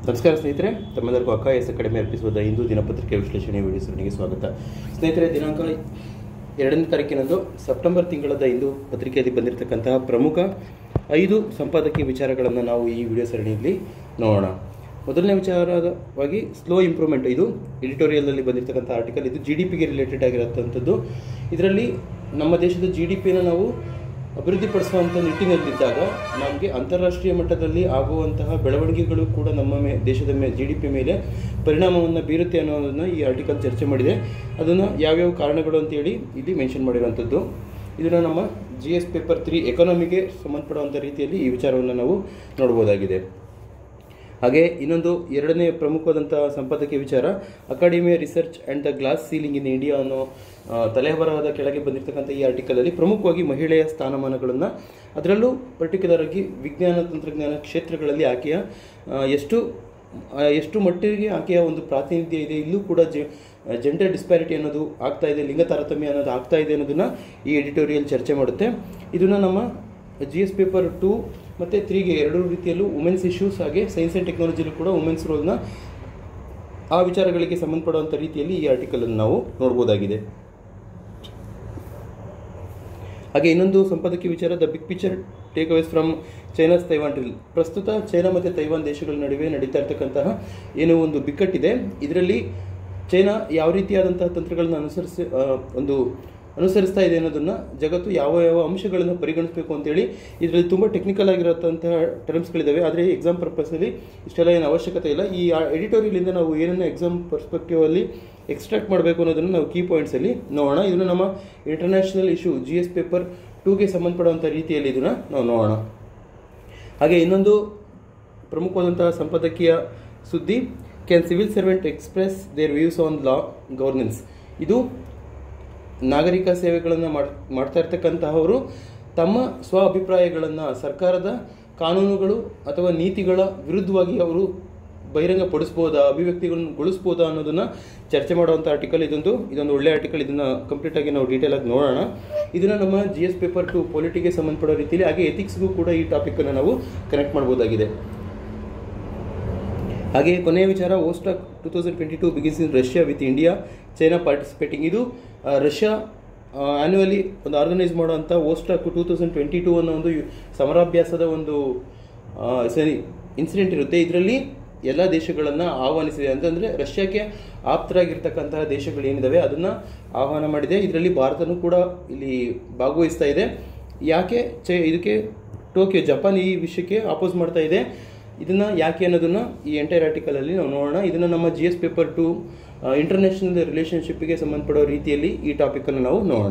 ನಮಸ್ಕಾರ ಸ್ನೇಹಿತರೆ ತಮ್ಮೆಲ್ಲರಿಗೂ ಅಕ್ಕ ಎಸ್ ಕಡಿಮೆ ಅರ್ಪಿಸುವುದ ಹಿಂದೂ ದಿನಪತ್ರಿಕೆ ವಿಶ್ಲೇಷಣೆ ವಿಡಿಯೋ ಸರಣಿಗೆ ಸ್ವಾಗತ ಸ್ನೇಹಿತರೆ ದಿನಾಂಕ ಎರಡನೇ ತಾರೀಕಿನಂದು ಸೆಪ್ಟೆಂಬರ್ ತಿಂಗಳದ ಹಿಂದೂ ಪತ್ರಿಕೆಯಲ್ಲಿ ಬಂದಿರತಕ್ಕಂತಹ ಪ್ರಮುಖ ಐದು ಸಂಪಾದಕೀಯ ವಿಚಾರಗಳನ್ನು ನಾವು ಈ ವಿಡಿಯೋ ಸರಣಿಯಲ್ಲಿ ನೋಡೋಣ ಮೊದಲನೇ ವಿಚಾರವಾಗಿ ಸ್ಲೋ ಇಂಪ್ರೂವ್ಮೆಂಟ್ ಇದು ಎಡಿಟೋರಿಯಲ್ನಲ್ಲಿ ಬಂದಿರತಕ್ಕಂಥ ಆರ್ಟಿಕಲ್ ಇದು ಜಿ ಡಿ ಪಿಗೆ ರಿಲೇಟೆಡ್ ಆಗಿರತಕ್ಕಂಥದ್ದು ಇದರಲ್ಲಿ ನಮ್ಮ ದೇಶದ ಜಿ ಡಿ ಪಿನ ನಾವು ಅಭಿವೃದ್ಧಿಪಡಿಸುವಂಥ ನಿಟ್ಟಿನಲ್ಲಿದ್ದಾಗ ನಮಗೆ ಅಂತಾರಾಷ್ಟ್ರೀಯ ಮಟ್ಟದಲ್ಲಿ ಆಗುವಂತಹ ಬೆಳವಣಿಗೆಗಳು ಕೂಡ ನಮ್ಮ ಮೇ ದೇಶದ ಮೇ ಜಿ ಡಿ ಪಿ ಮೇಲೆ ಪರಿಣಾಮವನ್ನು ಬೀರುತ್ತೆ ಅನ್ನೋದನ್ನು ಈ ಆರ್ಟಿಕಲ್ ಚರ್ಚೆ ಮಾಡಿದೆ ಅದನ್ನು ಯಾವ್ಯಾವ ಕಾರಣಗಳು ಅಂತೇಳಿ ಇಲ್ಲಿ ಮೆನ್ಷನ್ ಮಾಡಿರುವಂಥದ್ದು ಇದನ್ನು ನಮ್ಮ ಜಿ ಎಸ್ ಪೇಪರ್ ತ್ರೀ ಎಕಾನಮಿಗೆ ಸಂಬಂಧಪಡುವಂಥ ರೀತಿಯಲ್ಲಿ ಈ ವಿಚಾರವನ್ನು ನಾವು ನೋಡ್ಬೋದಾಗಿದೆ ಹಾಗೆ ಇನ್ನೊಂದು ಎರಡನೇ ಪ್ರಮುಖವಾದಂಥ ಸಂಪಾದಕೀಯ ವಿಚಾರ ಅಕಾಡೆಮಿಯ research and the glass ceiling in India ಅನ್ನೋ ಆ, ತಲೆಬರಹದ ಕೆಳಗೆ ಬಂದಿರತಕ್ಕಂಥ ಈ ಆರ್ಟಿಕಲಲ್ಲಿ ಪ್ರಮುಖವಾಗಿ ಮಹಿಳೆಯ ಸ್ಥಾನಮಾನಗಳನ್ನು ಅದರಲ್ಲೂ ಪರ್ಟಿಕ್ಯುಲರ್ ಆಗಿ ವಿಜ್ಞಾನ ತಂತ್ರಜ್ಞಾನ ಕ್ಷೇತ್ರಗಳಲ್ಲಿ ಆಕೆಯ ಆ, ಎಷ್ಟು ಆ, ಎಷ್ಟು ಮಟ್ಟಿಗೆ ಆಕೆಯ ಒಂದು ಪ್ರಾತಿನಿಧ್ಯ ಇದೆ ಇಲ್ಲೂ ಕೂಡ ಜೆ ಜೆಂಡರ್ ಡಿಸ್ಪ್ಯಾರಿಟಿ ಅನ್ನೋದು ಆಗ್ತಾ ಇದೆ ಲಿಂಗ ತಾರತಮ್ಯ ಅನ್ನೋದು ಆಗ್ತಾ ಇದೆ ಅನ್ನೋದನ್ನು ಈ ಎಡಿಟೋರಿಯಲ್ ಚರ್ಚೆ ಮಾಡುತ್ತೆ ಇದನ್ನು ನಮ್ಮ ಜಿ ಎಸ್ ಪೇಪರ್ ಟು ಮತ್ತು ತ್ರೀಗೆ ಎರಡು ರೀತಿಯಲ್ಲೂ ವುಮೆನ್ಸ್ ಇಶ್ಯೂಸ್ ಹಾಗೆ ಸೈನ್ಸ್ ಆ್ಯಂಡ್ ಟೆಕ್ನಾಲಜಿಲೂ ಕೂಡ ವುಮೆನ್ಸ್ ರೋಲ್ನ ಆ ವಿಚಾರಗಳಿಗೆ ಸಂಬಂಧಪಡುವಂಥ ರೀತಿಯಲ್ಲಿ ಈ ಆರ್ಟಿಕಲನ್ನು ನಾವು ನೋಡ್ಬೋದಾಗಿದೆ ಹಾಗೆ ಇನ್ನೊಂದು ಸಂಪಾದಕೀಯ ವಿಚಾರ the big picture takeaways from China's Taiwan drill ಪ್ರಸ್ತುತ ಚೈನಾ ಮತ್ತು ತೈವಾನ್ ದೇಶಗಳ ನಡುವೆ ನಡೀತಾ ಇರತಕ್ಕಂತಹ ಏನೋ ಒಂದು ಬಿಕ್ಕಟ್ಟಿದೆ ಇದರಲ್ಲಿ ಚೈನಾ ಯಾವ ರೀತಿಯಾದಂತಹ ತಂತ್ರಗಳನ್ನು ಅನುಸರಿಸಿ ಆ, ಒಂದು ಅನುಸರಿಸ್ತಾ ಇದೆ ಅನ್ನೋದನ್ನು ಜಗತ್ತು ಯಾವ ಯಾವ ಅಂಶಗಳನ್ನು ಪರಿಗಣಿಸಬೇಕು ಅಂತೇಳಿ ಇದರಲ್ಲಿ ತುಂಬ ಟೆಕ್ನಿಕಲ್ ಆಗಿರೋಂತಹ ಟರ್ಮ್ಸ್ಗಳಿದ್ದಾವೆ ಆದರೆ ಎಕ್ಸಾಮ್ ಪರ್ಪಸಲ್ಲಿ ಇಷ್ಟೆಲ್ಲ ಏನು ಅವಶ್ಯಕತೆ ಇಲ್ಲ ಈ ಎಡಿಟೋರಿಯಲಿಂದ ನಾವು ಏನನ್ನು ಎಕ್ಸಾಮ್ ಪರ್ಸ್ಪೆಕ್ಟಿವಲ್ಲಿ ಎಕ್ಸ್ಟ್ರಾಕ್ಟ್ ಮಾಡಬೇಕು ಅನ್ನೋದನ್ನು ನಾವು ಕೀ ಪಾಯಿಂಟ್ಸಲ್ಲಿ ನೋಡೋಣ ಇದನ್ನು ನಮ್ಮ international issue G S paper ಟೂಗೆ ಸಂಬಂಧಪಡುವಂಥ ರೀತಿಯಲ್ಲಿ ಇದನ್ನು ನಾವು ನೋಡೋಣ ಹಾಗೆ ಇನ್ನೊಂದು ಪ್ರಮುಖವಾದಂತಹ ಸಂಪಾದಕೀಯ ಸುದ್ದಿ can civil servant express their views on law governance ಇದು ನಾಗರಿಕ ಸೇವೆಗಳನ್ನು ಮಾಡ್ ಮಾಡ್ತಾ ಇರ್ತಕ್ಕಂತಹವರು ತಮ್ಮ ಸ್ವ ಅಭಿಪ್ರಾಯಗಳನ್ನು ಸರ್ಕಾರದ ಕಾನೂನುಗಳು ಅಥವಾ ನೀತಿಗಳ ವಿರುದ್ಧವಾಗಿ ಅವರು ಬಹಿರಂಗಪಡಿಸ್ಬೋದಾ ಅಭಿವ್ಯಕ್ತಿಗಳನ್ನು ಗೊಳಿಸ್ಬೋದಾ ಅನ್ನೋದನ್ನು ಚರ್ಚೆ ಮಾಡುವಂಥ ಆರ್ಟಿಕಲ್ ಇದೊಂದು ಇದೊಂದು ಒಳ್ಳೆಯ ಆರ್ಟಿಕಲ್ ಇದನ್ನು ಕಂಪ್ಲೀಟ್ ಆಗಿ ನಾವು ಡೀಟೇಲ್ ಆಗಿ ನೋಡೋಣ ಇದನ್ನು ನಮ್ಮ ಜಿ ಎಸ್ ಪೇಪರ್ ಟು ಪೊಲಿಟಿಗೆ ಸಂಬಂಧಪಡೋ ರೀತಿಯಲ್ಲಿ ಹಾಗೆ ಎಥಿಕ್ಸ್ಗೂ ಕೂಡ ಈ ಟಾಪಿಕನ್ನು ನಾವು ಕನೆಕ್ಟ್ ಮಾಡ್ಬೋದಾಗಿದೆ ಹಾಗೆ ಕೊನೆಯ ವಿಚಾರ Vostok two thousand twenty two begins in Russia with India China participating ಇದು ಆ, ರಷ್ಯಾ ಆ್ಯನ್ಯುವಲಿ ಒಂದು ಆರ್ಗನೈಸ್ ಮಾಡುವಂಥ Vostok two thousand twenty two ಅನ್ನೋ ಒಂದು ಯು- ಸಮರಾಭ್ಯಾಸದ ಒಂದು ಆ, ಸರಿ ಇನ್ಸಿಡೆಂಟ್ ಇರುತ್ತೆ ಇದರಲ್ಲಿ ಎಲ್ಲ ದೇಶಗಳನ್ನು ಆಹ್ವಾನಿಸಿದೆ ಅಂತಂದರೆ ರಷ್ಯಾಕ್ಕೆ ಆಪ್ತರಾಗಿರ್ತಕ್ಕಂತಹ ದೇಶಗಳೇನಿದ್ದಾವೆ ಅದನ್ನು ಆಹ್ವಾನ ಮಾಡಿದೆ ಇದರಲ್ಲಿ ಭಾರತನೂ ಕೂಡ ಇಲ್ಲಿ ಭಾಗವಹಿಸ್ತಾ ಇದೆ ಯಾಕೆ ಚೈ ಇದಕ್ಕೆ ಟೋಕಿಯೋ ಜಪಾನ್ ಈ ವಿಷಯಕ್ಕೆ ಅಪೋಸ್ ಮಾಡ್ತಾ ಇದೆ ಇದನ್ನ ಯಾಕೆ ಅನ್ನೋದನ್ನ ಈ ಎಂಟೈರ್ ಆರ್ಟಿಕಲಲ್ಲಿ ನಾವು ನೋಡೋಣ ಇದನ್ನು ನಮ್ಮ G S paper two international ರಿಲೇಷನ್ಶಿಪ್ಗೆ ಸಂಬಂಧಪಡೋ ರೀತಿಯಲ್ಲಿ ಈ ಟಾಪಿಕನ್ನು ನಾವು ನೋಡೋಣ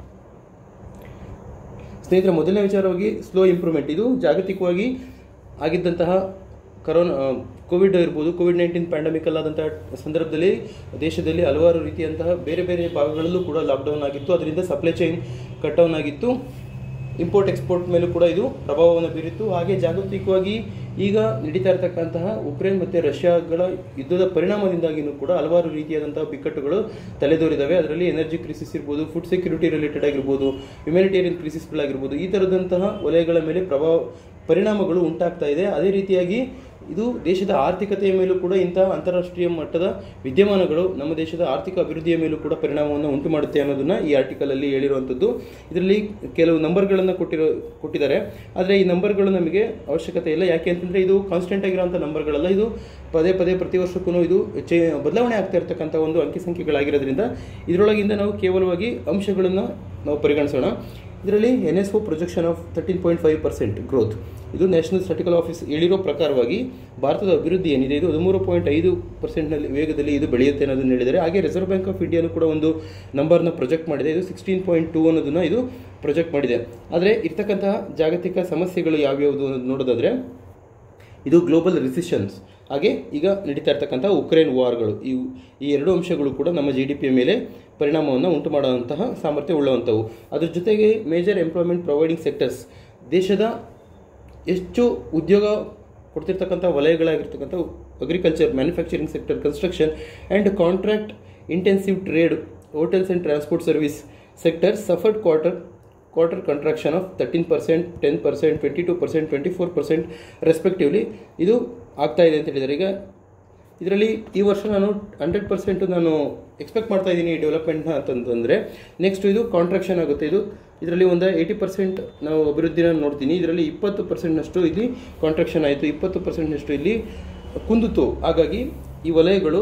ಸ್ನೇಹಿತರ ಮೊದಲನೇ ವಿಚಾರವಾಗಿ ಸ್ಲೋ ಇಂಪ್ರೂವ್ಮೆಂಟ್ ಇದು ಜಾಗತಿಕವಾಗಿ ಆಗಿದ್ದಂತಹ ಕರೋನಾ ಕೋವಿಡ್ ಇರ್ಬೋದು ಕೋವಿಡ್ ನೈನ್ಟೀನ್ ಪ್ಯಾಂಡಮಿಕ್ ಅಲ್ಲಾದಂತಹ ಸಂದರ್ಭದಲ್ಲಿ ದೇಶದಲ್ಲಿ ಹಲವಾರು ರೀತಿಯಂತಹ ಬೇರೆ ಬೇರೆ ಭಾಗಗಳಲ್ಲೂ ಕೂಡ ಲಾಕ್ಡೌನ್ ಆಗಿತ್ತು ಅದರಿಂದ ಸಪ್ಲೈ ಚೈನ್ ಕಟ್ ಡೌನ್ ಆಗಿತ್ತು ಇಂಪೋರ್ಟ್ ಎಕ್ಸ್ಪೋರ್ಟ್ ಮೇಲೂ ಕೂಡ ಇದು ಪ್ರಭಾವವನ್ನು ಬೀರಿತ್ತು ಹಾಗೆ ಜಾಗತಿಕವಾಗಿ ಈಗ ನಡೀತಾ ಇರತಕ್ಕಂತಹ ಉಕ್ರೇನ್ ಮತ್ತು ರಷ್ಯಾಗಳ ಯುದ್ಧದ ಪರಿಣಾಮದಿಂದಾಗಿಯೂ ಕೂಡ ಹಲವಾರು ರೀತಿಯಾದಂತಹ ಬಿಕ್ಕಟ್ಟುಗಳು ತಲೆದೋರಿದ್ದಾವೆ ಅದರಲ್ಲಿ ಎನರ್ಜಿ ಕ್ರಿಸಿಸ್ ಇರ್ಬೋದು ಫುಡ್ ಸೆಕ್ಯೂರಿಟಿ ರಿಲೇಟೆಡ್ ಆಗಿರ್ಬೋದು ಹ್ಯುಮ್ಯಾನಿಟೇರಿಯನ್ ಕ್ರಿಸಿಸ್ಗಳಾಗಿರ್ಬೋದು ಈ ಥರದಂತಹ ವಲಯಗಳ ಮೇಲೆ ಪ್ರಭಾವ ಪರಿಣಾಮಗಳು ಉಂಟಾಗ್ತಾ ಇದೆ ಅದೇ ರೀತಿಯಾಗಿ ಇದು ದೇಶದ ಆರ್ಥಿಕತೆಯ ಮೇಲೂ ಕೂಡ ಇಂತಹ ಅಂತಾರಾಷ್ಟ್ರೀಯ ಮಟ್ಟದ ವಿದ್ಯಮಾನಗಳು ನಮ್ಮ ದೇಶದ ಆರ್ಥಿಕ ಅಭಿವೃದ್ಧಿಯ ಮೇಲೂ ಕೂಡ ಪರಿಣಾಮವನ್ನು ಉಂಟು ಮಾಡುತ್ತೆ ಅನ್ನೋದನ್ನ ಈ ಆರ್ಟಿಕಲ್ ಅಲ್ಲಿ ಹೇಳಿರುವಂಥದ್ದು ಇದರಲ್ಲಿ ಕೆಲವು ನಂಬರ್ಗಳನ್ನು ಕೊಟ್ಟಿರೋ ಕೊಟ್ಟಿದ್ದಾರೆ ಆದರೆ ಈ ನಂಬರ್ಗಳು ನಮಗೆ ಅವಶ್ಯಕತೆ ಇಲ್ಲ ಯಾಕೆ ಅಂತಂದ್ರೆ ಇದು ಕಾನ್ಸ್ಟೆಂಟ್ ಆಗಿರುವಂಥ ನಂಬರ್ಗಳಲ್ಲ ಇದು ಪದೇ ಪದೇ ಪ್ರತಿ ವರ್ಷಕ್ಕೂ ಇದು ಚೇ ಬದಲಾವಣೆ ಆಗ್ತಾ ಇರತಕ್ಕಂಥ ಒಂದು ಅಂಕಿ ಸಂಖ್ಯೆಗಳಾಗಿರೋದ್ರಿಂದ ಇದರೊಳಗಿಂದ ನಾವು ಕೇವಲವಾಗಿ ಅಂಶಗಳನ್ನು ನಾವು ಪರಿಗಣಿಸೋಣ ಇದರಲ್ಲಿ N S O projection of thirteen point five percent growth ಇದು ನ್ಯಾಷನಲ್ ಸ್ಟಾಟಿಕಲ್ ಆಫೀಸ್ ಹೇಳಿರೋ ಪ್ರಕಾರವಾಗಿ ಭಾರತದ ಅಭಿವೃದ್ಧಿ ಏನಿದೆ ಇದು ಹದಿಮೂರು ಪಾಯಿಂಟ್ ಐದು ಪರ್ಸೆಂಟ್ನಲ್ಲಿ ವೇಗದಲ್ಲಿ ಇದು ಬೆಳೆಯುತ್ತೆ ಅನ್ನೋದನ್ನು ಹೇಳಿದ್ದಾರೆ ಹಾಗೆ ರಿಸರ್ವ್ ಬ್ಯಾಂಕ್ ಆಫ್ ಇಂಡಿಯಾನು ಕೂಡ ಒಂದು ನಂಬರ್ನ ಪ್ರೊಜೆಕ್ಟ್ ಮಾಡಿದೆ ಇದು ಸಿಕ್ಸ್ಟೀನ್ ಪಾಯಿಂಟ್ ಟೂ ಅನ್ನೋದನ್ನು ಇದು ಪ್ರೊಜೆಕ್ಟ್ ಮಾಡಿದೆ ಆದರೆ ಇರ್ತಕ್ಕಂತಹ ಜಾಗತಿಕ ಸಮಸ್ಯೆಗಳು ಯಾವ್ಯಾವುದು ಅನ್ನೋದು ನೋಡೋದಾದ್ರೆ ಇದು ಗ್ಲೋಬಲ್ ರಿಸಿಷನ್ಸ್ ಹಾಗೆ ಈಗ ನಡೀತಾ ಇರ್ತಕ್ಕಂಥ ಉಕ್ರೇನ್ ವಾರ್ಗಳು ಈ ಈ ಎರಡು ಅಂಶಗಳು ಕೂಡ ನಮ್ಮ ಜಿ ಡಿ ಪಿಯ ಮೇಲೆ ಪರಿಣಾಮವನ್ನು ಉಂಟು ಮಾಡುವಂತಹ ಸಾಮರ್ಥ್ಯ ಉಳ್ಳವಂಥವು ಅದ್ರ ಜೊತೆಗೆ ಮೇಜರ್ ಎಂಪ್ಲಾಯ್ಮೆಂಟ್ ಪ್ರೊವೈಡಿಂಗ್ ಸೆಕ್ಟರ್ಸ್ ದೇಶದ ಹೆಚ್ಚು ಉದ್ಯೋಗ ಕೊಡ್ತಿರ್ತಕ್ಕಂಥ ವಲಯಗಳಾಗಿರ್ತಕ್ಕಂಥ agriculture manufacturing sector construction and contract intensive trade hotels and transport service sector suffered quarter quarter contraction of 13%, 10%, 22%, 24% respectively. ಇದು ಆಗ್ತಾ ಇದೆ ಅಂತ ಹೇಳಿದ್ದಾರೆ ಈಗ ಇದರಲ್ಲಿ ಈ ವರ್ಷ ನಾನು ಹಂಡ್ರೆಡ್ ಪರ್ಸೆಂಟ್ ನಾನು ಎಕ್ಸ್ಪೆಕ್ಟ್ ಮಾಡ್ತಾ ಇದ್ದೀನಿ ಡೆವಲಪ್ಮೆಂಟ್ನ ಅಂತಂತಂದರೆ ನೆಕ್ಸ್ಟ್ ಇದು ಕಾಂಟ್ರಾಕ್ಷನ್ ಆಗುತ್ತೆ ಇದು ಇದರಲ್ಲಿ ಒಂದು ಏಯ್ಟಿ ಪರ್ಸೆಂಟ್ ನಾವು ಅಭಿವೃದ್ಧಿನ ನೋಡ್ತೀನಿ ಇದರಲ್ಲಿ ಇಪ್ಪತ್ತು ಪರ್ಸೆಂಟ್ನಷ್ಟು ಇಲ್ಲಿ ಕಾಂಟ್ರಾಕ್ಷನ್ ಆಯಿತು ಇಪ್ಪತ್ತು ಪರ್ಸೆಂಟ್ನಷ್ಟು ಇಲ್ಲಿ ಕುಂದಿತು ಹಾಗಾಗಿ ಈ ವಲಯಗಳು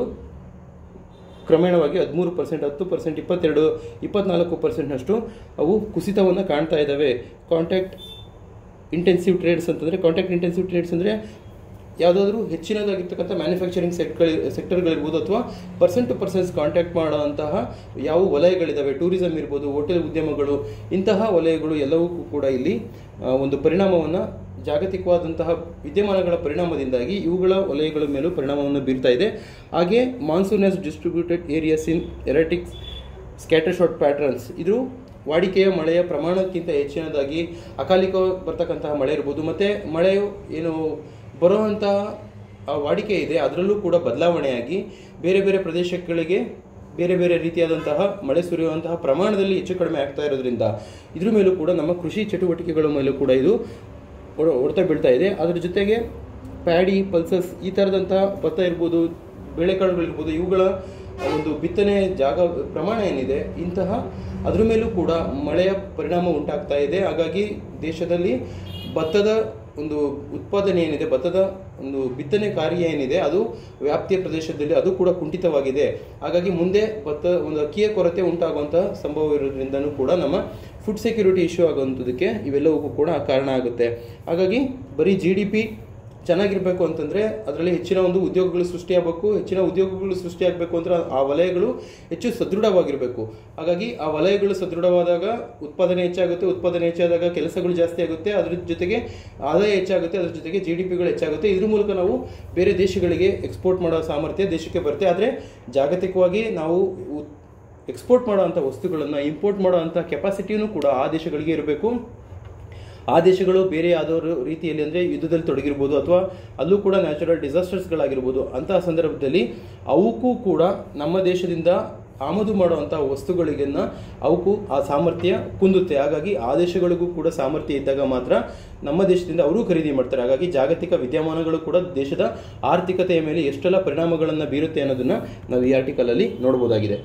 ಕ್ರಮೇಣವಾಗಿ ಹದಿಮೂರು ಪರ್ಸೆಂಟ್ ಹತ್ತು ಪರ್ಸೆಂಟ್ ಇಪ್ಪತ್ತೆರಡು ಇಪ್ಪತ್ನಾಲ್ಕು ಪರ್ಸೆಂಟ್ನಷ್ಟು ಅವು ಕುಸಿತವನ್ನು ಕಾಣ್ತಾ ಇದ್ದಾವೆ ಕಾಂಟ್ಯಾಕ್ಟ್ ಇಂಟೆನ್ಸಿವ್ ಟ್ರೇಡ್ಸ್ ಅಂತಂದರೆ ಕಾಂಟ್ಯಾಕ್ಟ್ ಇಂಟೆನ್ಸಿವ್ ಟ್ರೇಡ್ಸ್ ಅಂದರೆ ಯಾವುದಾದ್ರೂ ಹೆಚ್ಚಿನದಾಗಿರ್ತಕ್ಕಂಥ ಮ್ಯಾನುಫ್ಯಾಕ್ಚರಿಂಗ್ ಸೆಕ್ಟ್ಗಳು ಸೆಕ್ಟರ್ಗಳಿರ್ಬೋದು ಅಥವಾ ಪರ್ಸನ್ ಟು ಪರ್ಸನ್ಸ್ ಕಾಂಟ್ಯಾಕ್ಟ್ ಮಾಡುವಂತಹ ಯಾವ ವಲಯಗಳಿದ್ದಾವೆ ಟೂರಿಸಂ ಇರ್ಬೋದು ಹೋಟೆಲ್ ಉದ್ಯಮಗಳು ಇಂತಹ ವಲಯಗಳು ಎಲ್ಲವಕ್ಕೂ ಕೂಡ ಇಲ್ಲಿ ಆ, ಒಂದು ಪರಿಣಾಮವನ್ನು ಜಾಗತಿಕವಾದಂತಹ ವಿದ್ಯಮಾನಗಳ ಪರಿಣಾಮದಿಂದಾಗಿ ಇವುಗಳ ವಲಯಗಳ ಮೇಲೂ ಪರಿಣಾಮವನ್ನು ಬೀರ್ತಾ ಇದೆ ಹಾಗೆ monsoon has distributed areas in erratics scatter shot patterns ಇದು ವಾಡಿಕೆಯ ಮಳೆಯ ಪ್ರಮಾಣಕ್ಕಿಂತ ಹೆಚ್ಚಿನದಾಗಿ ಅಕಾಲಿಕ ಬರ್ತಕ್ಕಂತಹ ಮಳೆ ಇರ್ಬೋದು ಮತ್ತು ಮಳೆಯು ಏನು ಬರುವಂತಹ ಆ ವಾಡಿಕೆ ಇದೆ ಅದರಲ್ಲೂ ಕೂಡ ಬದಲಾವಣೆಯಾಗಿ ಬೇರೆ ಬೇರೆ ಪ್ರದೇಶಗಳಿಗೆ ಬೇರೆ ಬೇರೆ ರೀತಿಯಾದಂತಹ ಮಳೆ ಸುರಿಯುವಂತಹ ಪ್ರಮಾಣದಲ್ಲಿ ಹೆಚ್ಚು ಕಡಿಮೆ ಆಗ್ತಾ ಇರೋದ್ರಿಂದ ಇದ್ರ ಮೇಲೂ ಕೂಡ ನಮ್ಮ ಕೃಷಿ ಚಟುವಟಿಕೆಗಳ ಮೇಲೂ ಕೂಡ ಇದು ಹೊಡ- ಹೊಡೆತ ಬೀಳ್ತಾ ಇದೆ ಅದ್ರ ಜೊತೆಗೆ ಪ್ಯಾಡಿ ಪಲ್ಸಸ್ ಈ ಥರದಂತಹ ಭತ್ತ ಇರ್ಬೋದು ಬೇಳೆಕಾಳುಗಳಿರ್ಬೋದು ಇವುಗಳ ಒಂದು ಬಿತ್ತನೆ ಜಾಗ ಪ್ರಮಾಣ ಏನಿದೆ ಇಂತಹ ಅದ್ರ ಮೇಲೂ ಕೂಡ ಮಳೆಯ ಪರಿಣಾಮ ಉಂಟಾಗ್ತಾ ಇದೆ ಹಾಗಾಗಿ ದೇಶದಲ್ಲಿ ಭತ್ತದ ಒಂದು ಉತ್ಪಾದನೆ ಏನಿದೆ ಭತ್ತದ ಒಂದು ಬಿತ್ತನೆ ಕಾರ್ಯ ಏನಿದೆ ಅದು ವ್ಯಾಪ್ತಿಯ ಪ್ರದೇಶದಲ್ಲಿ ಅದು ಕೂಡ ಕುಂಠಿತವಾಗಿದೆ ಹಾಗಾಗಿ ಮುಂದೆ ಭತ್ತ ಒಂದು ಅಕ್ಕಿಯ ಕೊರತೆ ಉಂಟಾಗುವಂತಹ ಸಂಭವ ಇರೋದ್ರಿಂದನೂ ಕೂಡ ನಮ್ಮ ಫುಡ್ ಸೆಕ್ಯೂರಿಟಿ ಇಶ್ಯೂ ಆಗುವಂಥದ್ದಕ್ಕೆ ಇವೆಲ್ಲವಕ್ಕೂ ಕೂಡ ಕಾರಣ ಆಗುತ್ತೆ ಹಾಗಾಗಿ ಬರೀ ಜಿ ಡಿ ಪಿ ಚೆನ್ನಾಗಿರಬೇಕು ಅಂತಂದರೆ ಅದರಲ್ಲಿ ಹೆಚ್ಚಿನ ಒಂದು ಉದ್ಯೋಗಗಳು ಸೃಷ್ಟಿಯಾಗಬೇಕು ಹೆಚ್ಚಿನ ಉದ್ಯೋಗಗಳು ಸೃಷ್ಟಿಯಾಗಬೇಕು ಅಂದ್ರೆ ಆ ವಲಯಗಳು ಹೆಚ್ಚು ಸದೃಢವಾಗಿರಬೇಕು ಹಾಗಾಗಿ ಆ ವಲಯಗಳು ಸದೃಢವಾದಾಗ ಉತ್ಪಾದನೆ ಹೆಚ್ಚಾಗುತ್ತೆ ಉತ್ಪಾದನೆ ಹೆಚ್ಚಾದಾಗ ಕೆಲಸಗಳು ಜಾಸ್ತಿ ಆಗುತ್ತೆ ಅದ್ರ ಜೊತೆಗೆ ಆದಾಯ ಹೆಚ್ಚಾಗುತ್ತೆ ಅದ್ರ ಜೊತೆಗೆ ಜಿ ಡಿ ಪಿಗಳು ಹೆಚ್ಚಾಗುತ್ತೆ ಇದ್ರ ಮೂಲಕ ನಾವು ಬೇರೆ ದೇಶಗಳಿಗೆ ಎಕ್ಸ್ಪೋರ್ಟ್ ಮಾಡೋ ಸಾಮರ್ಥ್ಯ ದೇಶಕ್ಕೆ ಬರುತ್ತೆ ಆದರೆ ಜಾಗತಿಕವಾಗಿ ನಾವು ಉತ್- ಎಕ್ಸ್ಪೋರ್ಟ್ ಮಾಡೋವಂಥ ವಸ್ತುಗಳನ್ನು ಇಂಪೋರ್ಟ್ ಮಾಡೋವಂಥ ಕೆಪಾಸಿಟಿನೂ ಕೂಡ ಆ ದೇಶಗಳಿಗೆ ಇರಬೇಕು ಆ ದೇಶಗಳು ಬೇರೆ ಯಾವ್ದಾದ್ರು ರೀತಿಯಲ್ಲಿ ಅಂದರೆ ಯುದ್ಧದಲ್ಲಿ ತೊಡಗಿರ್ಬೋದು ಅಥವಾ ಅಲ್ಲೂ ಕೂಡ ನ್ಯಾಚುರಲ್ ಡಿಸಾಸ್ಟರ್ಸ್ಗಳಾಗಿರ್ಬೋದು ಅಂತಹ ಸಂದರ್ಭದಲ್ಲಿ ಅವಕ್ಕೂ ಕೂಡ ನಮ್ಮ ದೇಶದಿಂದ ಆಮದು ಮಾಡುವಂಥ ವಸ್ತುಗಳಿಗನ್ನ ಅವಕ್ಕೂ ಆ ಸಾಮರ್ಥ್ಯ ಕುಂದುತ್ತೆ ಹಾಗಾಗಿ ಆ ದೇಶಗಳಿಗೂ ಕೂಡ ಸಾಮರ್ಥ್ಯ ಇದ್ದಾಗ ಮಾತ್ರ ನಮ್ಮ ದೇಶದಿಂದ ಅವರು ಖರೀದಿ ಮಾಡ್ತಾರೆ ಹಾಗಾಗಿ ಜಾಗತಿಕ ವಿದ್ಯಮಾನಗಳು ಕೂಡ ದೇಶದ ಆರ್ಥಿಕತೆಯ ಮೇಲೆ ಎಷ್ಟೆಲ್ಲ ಪರಿಣಾಮಗಳನ್ನು ಬೀರುತ್ತೆ ಅನ್ನೋದನ್ನ ನಾವು ಈ ಆರ್ಟಿಕಲಲ್ಲಿ ನೋಡ್ಬೋದಾಗಿದೆ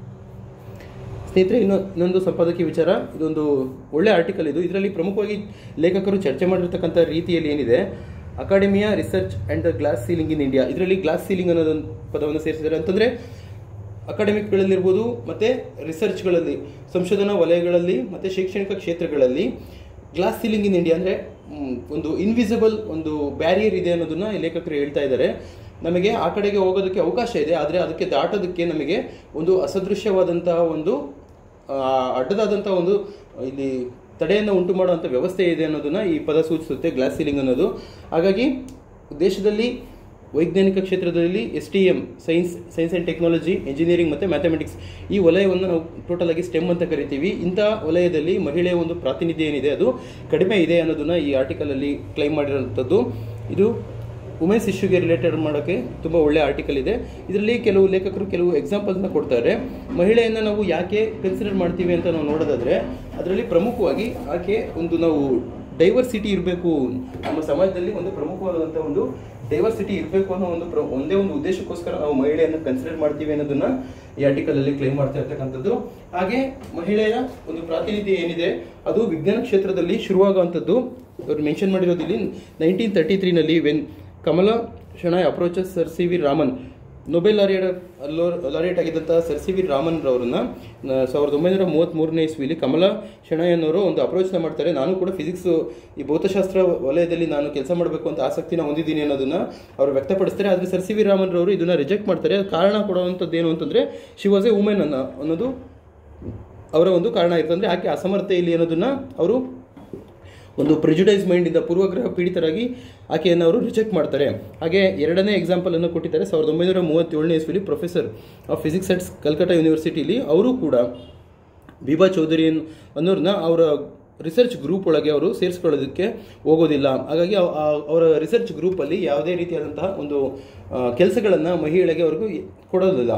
ಸ್ನೇಹಿತರೆ ಇನ್ನು ಇನ್ನೊಂದು ಸಂಪಾದಕೀಯ ವಿಚಾರ ಇದೊಂದು ಒಳ್ಳೆ ಆರ್ಟಿಕಲ್ ಇದು ಇದರಲ್ಲಿ ಪ್ರಮುಖವಾಗಿ ಲೇಖಕರು ಚರ್ಚೆ ಮಾಡಿರ್ತಕ್ಕಂಥ ರೀತಿಯಲ್ಲಿ ಏನಿದೆ academia research and the glass ceiling in India ಇದರಲ್ಲಿ ಗ್ಲಾಸ್ ಸೀಲಿಂಗ್ ಅನ್ನೋದೊಂದು ಪದವನ್ನು ಸೇರಿಸಿದ್ದಾರೆ ಅಂತಂದರೆ ಅಕಾಡೆಮಿಕ್ಗಳಲ್ಲಿರ್ಬೋದು ಮತ್ತು ರಿಸರ್ಚ್ಗಳಲ್ಲಿ ಸಂಶೋಧನಾ ವಲಯಗಳಲ್ಲಿ ಮತ್ತು ಶೈಕ್ಷಣಿಕ ಕ್ಷೇತ್ರಗಳಲ್ಲಿ ಗ್ಲಾಸ್ ಸೀಲಿಂಗ್ ಇನ್ ಇಂಡಿಯಾ ಅಂದರೆ ಒಂದು ಇನ್ವಿಸಿಬಲ್ ಒಂದು ಬ್ಯಾರಿಯರ್ ಇದೆ ಅನ್ನೋದನ್ನ ಈ ಲೇಖಕರು ಹೇಳ್ತಾ ಇದ್ದಾರೆ ನಮಗೆ ಆ ಕಡೆಗೆ ಹೋಗೋದಕ್ಕೆ ಅವಕಾಶ ಇದೆ ಆದರೆ ಅದಕ್ಕೆ ದಾಟೋದಕ್ಕೆ ನಮಗೆ ಒಂದು ಅಸದೃಶ್ಯವಾದಂತಹ ಒಂದು ಆ, ಅಡ್ಡದಾದಂಥ ಒಂದು ಇಲ್ಲಿ ತಡೆಯನ್ನು ಉಂಟು ಮಾಡುವಂಥ ವ್ಯವಸ್ಥೆ ಇದೆ ಅನ್ನೋದನ್ನ ಈ ಪದ ಸೂಚಿಸುತ್ತೆ ಗ್ಲಾಸ್ ಸೀಲಿಂಗ್ ಅನ್ನೋದು ಹಾಗಾಗಿ ದೇಶದಲ್ಲಿ ವೈಜ್ಞಾನಿಕ ಕ್ಷೇತ್ರದಲ್ಲಿ S T M science science and technology engineering ಮತ್ತು ಮ್ಯಾಥಮೆಟಿಕ್ಸ್ ಈ ವಲಯವನ್ನು ನಾವು ಟೋಟಲ್ ಆಗಿ ಸ್ಟೆಮ್ ಅಂತ ಕರಿತೀವಿ ಇಂಥ ವಲಯದಲ್ಲಿ ಮಹಿಳೆಯ ಒಂದು ಪ್ರಾತಿನಿಧ್ಯ ಏನಿದೆ ಅದು ಕಡಿಮೆ ಇದೆ ಅನ್ನೋದನ್ನ ಈ ಆರ್ಟಿಕಲಲ್ಲಿ ಕ್ಲೈಮ್ ಮಾಡಿರೋಂಥದ್ದು ಇದು ವುಮೆನ್ಸ್ ಇಶ್ಯೂಗೆ ರಿಲೇಟೆಡ್ ಮಾಡೋಕ್ಕೆ ತುಂಬ ಒಳ್ಳೆ ಆರ್ಟಿಕಲ್ ಇದೆ ಇದರಲ್ಲಿ ಕೆಲವು ಲೇಖಕರು ಕೆಲವು ಎಕ್ಸಾಂಪಲ್ಸ್ನ ಕೊಡ್ತಾರೆ ಮಹಿಳೆಯನ್ನು ನಾವು ಯಾಕೆ ಕನ್ಸಿಡರ್ ಮಾಡ್ತೀವಿ ಅಂತ ನಾವು ನೋಡೋದಾದ್ರೆ ಅದರಲ್ಲಿ ಪ್ರಮುಖವಾಗಿ ಆಕೆ ಒಂದು ನಾವು ಡೈವರ್ಸಿಟಿ ಇರಬೇಕು ನಮ್ಮ ಸಮಾಜದಲ್ಲಿ ಒಂದು ಪ್ರಮುಖವಾದಂಥ ಒಂದು ಡೈವರ್ಸಿಟಿ ಇರಬೇಕು ಅನ್ನೋ ಒಂದು ಪ್ರ ಒಂದೇ ಒಂದು ಉದ್ದೇಶಕ್ಕೋಸ್ಕರ ನಾವು ಮಹಿಳೆಯನ್ನು ಕನ್ಸಿಡರ್ ಮಾಡ್ತೀವಿ ಅನ್ನೋದನ್ನ ಈ ಆರ್ಟಿಕಲ್ ಅಲ್ಲಿ ಕ್ಲೈಮ್ ಮಾಡ್ತಾ ಇರ್ತಕ್ಕಂಥದ್ದು ಹಾಗೆ ಮಹಿಳೆಯ ಒಂದು ಪ್ರಾತಿನಿಧ್ಯ ಏನಿದೆ ಅದು ವಿಜ್ಞಾನ ಕ್ಷೇತ್ರದಲ್ಲಿ ಶುರುವಾಗುವಂಥದ್ದು ಅವರು ಮೆನ್ಷನ್ ಮಾಡಿರೋದು ಇಲ್ಲಿ ನೈನ್ಟೀನ್ ತರ್ಟಿ ತ್ರೀನಲ್ಲಿ when Kamala Shenoy approaches sir C V Raman Nobel laureate laureate ಆಗಿದ್ದಂತಹ ಸರ್ ಸಿ ವಿ ರಾಮನ್ ರವರನ್ನ ನ- ಸಾವಿರದ ಒಂಬೈನೂರ ಮೂವತ್ತ್ಮೂರನೇ ಇಸ್ವಿಲಿ ಕಮಲಾ ಶೆಣಾಯನ್ನವರು ಒಂದು ಅಪ್ರೋಚ್ನ ಮಾಡ್ತಾರೆ ನಾನು ಕೂಡ ಫಿಸಿಕ್ಸ್ ಈ ಭೌತಶಾಸ್ತ್ರ ವಲಯದಲ್ಲಿ ನಾನು ಕೆಲಸ ಮಾಡಬೇಕು ಅಂತ ಆಸಕ್ತಿನ ಹೊಂದಿದ್ದೀನಿ ಅನ್ನೋದನ್ನ ಅವರು ವ್ಯಕ್ತಪಡಿಸ್ತಾರೆ ಆದರೆ ಸರ್ ಸಿ ವಿ ರಾಮನ್ ರವರು ಇದನ್ನ ರಿಜೆಕ್ಟ್ ಮಾಡ್ತಾರೆ ಕಾರಣ ಕೊಡುವಂಥದ್ದು ಏನು ಅಂತಂದ್ರೆ ಶಿ ವಾಸ್ ಎ ವುಮೆನ್ ಅನ್ನ ಅನ್ನೋದು ಅವರ ಒಂದು ಕಾರಣ ಇರ್ತದೆ ಅಂದರೆ ಆಕೆ ಅಸಮರ್ಥೆ ಇಲ್ಲಿ ಅನ್ನೋದನ್ನ ಅವರು ಒಂದು ಪ್ರಿಜುಡೈಸ್ ಮೈಂಡಿಂದ ಪೂರ್ವಗ್ರಹ ಪೀಡಿತರಾಗಿ ಆಕೆಯನ್ನು ಅವರು ರಿಜೆಕ್ಟ್ ಮಾಡ್ತಾರೆ ಹಾಗೆ ಎರಡನೇ ಎಕ್ಸಾಂಪಲ್ ಅನ್ನು ಕೊಟ್ಟಿದ್ದಾರೆ ಸಾವಿರದ ಒಂಬೈನೂರ ಮೂವತ್ತೇಳನೇ ಇಸ್ವಿಲಿ professor of physics at Calcutta ಯೂನಿವರ್ಸಿಟಿಲಿ ಅವರು ಕೂಡ ಬಿಬಾ ಚೌಧರಿ ಅನ್- ಅನ್ನೋರ್ನ ಅವರ ರಿಸರ್ಚ್ ಗ್ರೂಪ್ ಒಳಗೆ ಅವರು ಸೇರಿಸ್ಕೊಳ್ಳೋದಕ್ಕೆ ಹೋಗೋದಿಲ್ಲ ಹಾಗಾಗಿ ಅವ್- ಆ- ಅವರ ರಿಸರ್ಚ್ ಗ್ರೂಪಲ್ಲಿ ಯಾವುದೇ ರೀತಿಯಾದಂತಹ ಒಂದು ಕೆಲಸಗಳನ್ನು ಮಹಿಳೆಗೆ ಅವ್ರಿಗೂ ಕೊಡೋದಿಲ್ಲ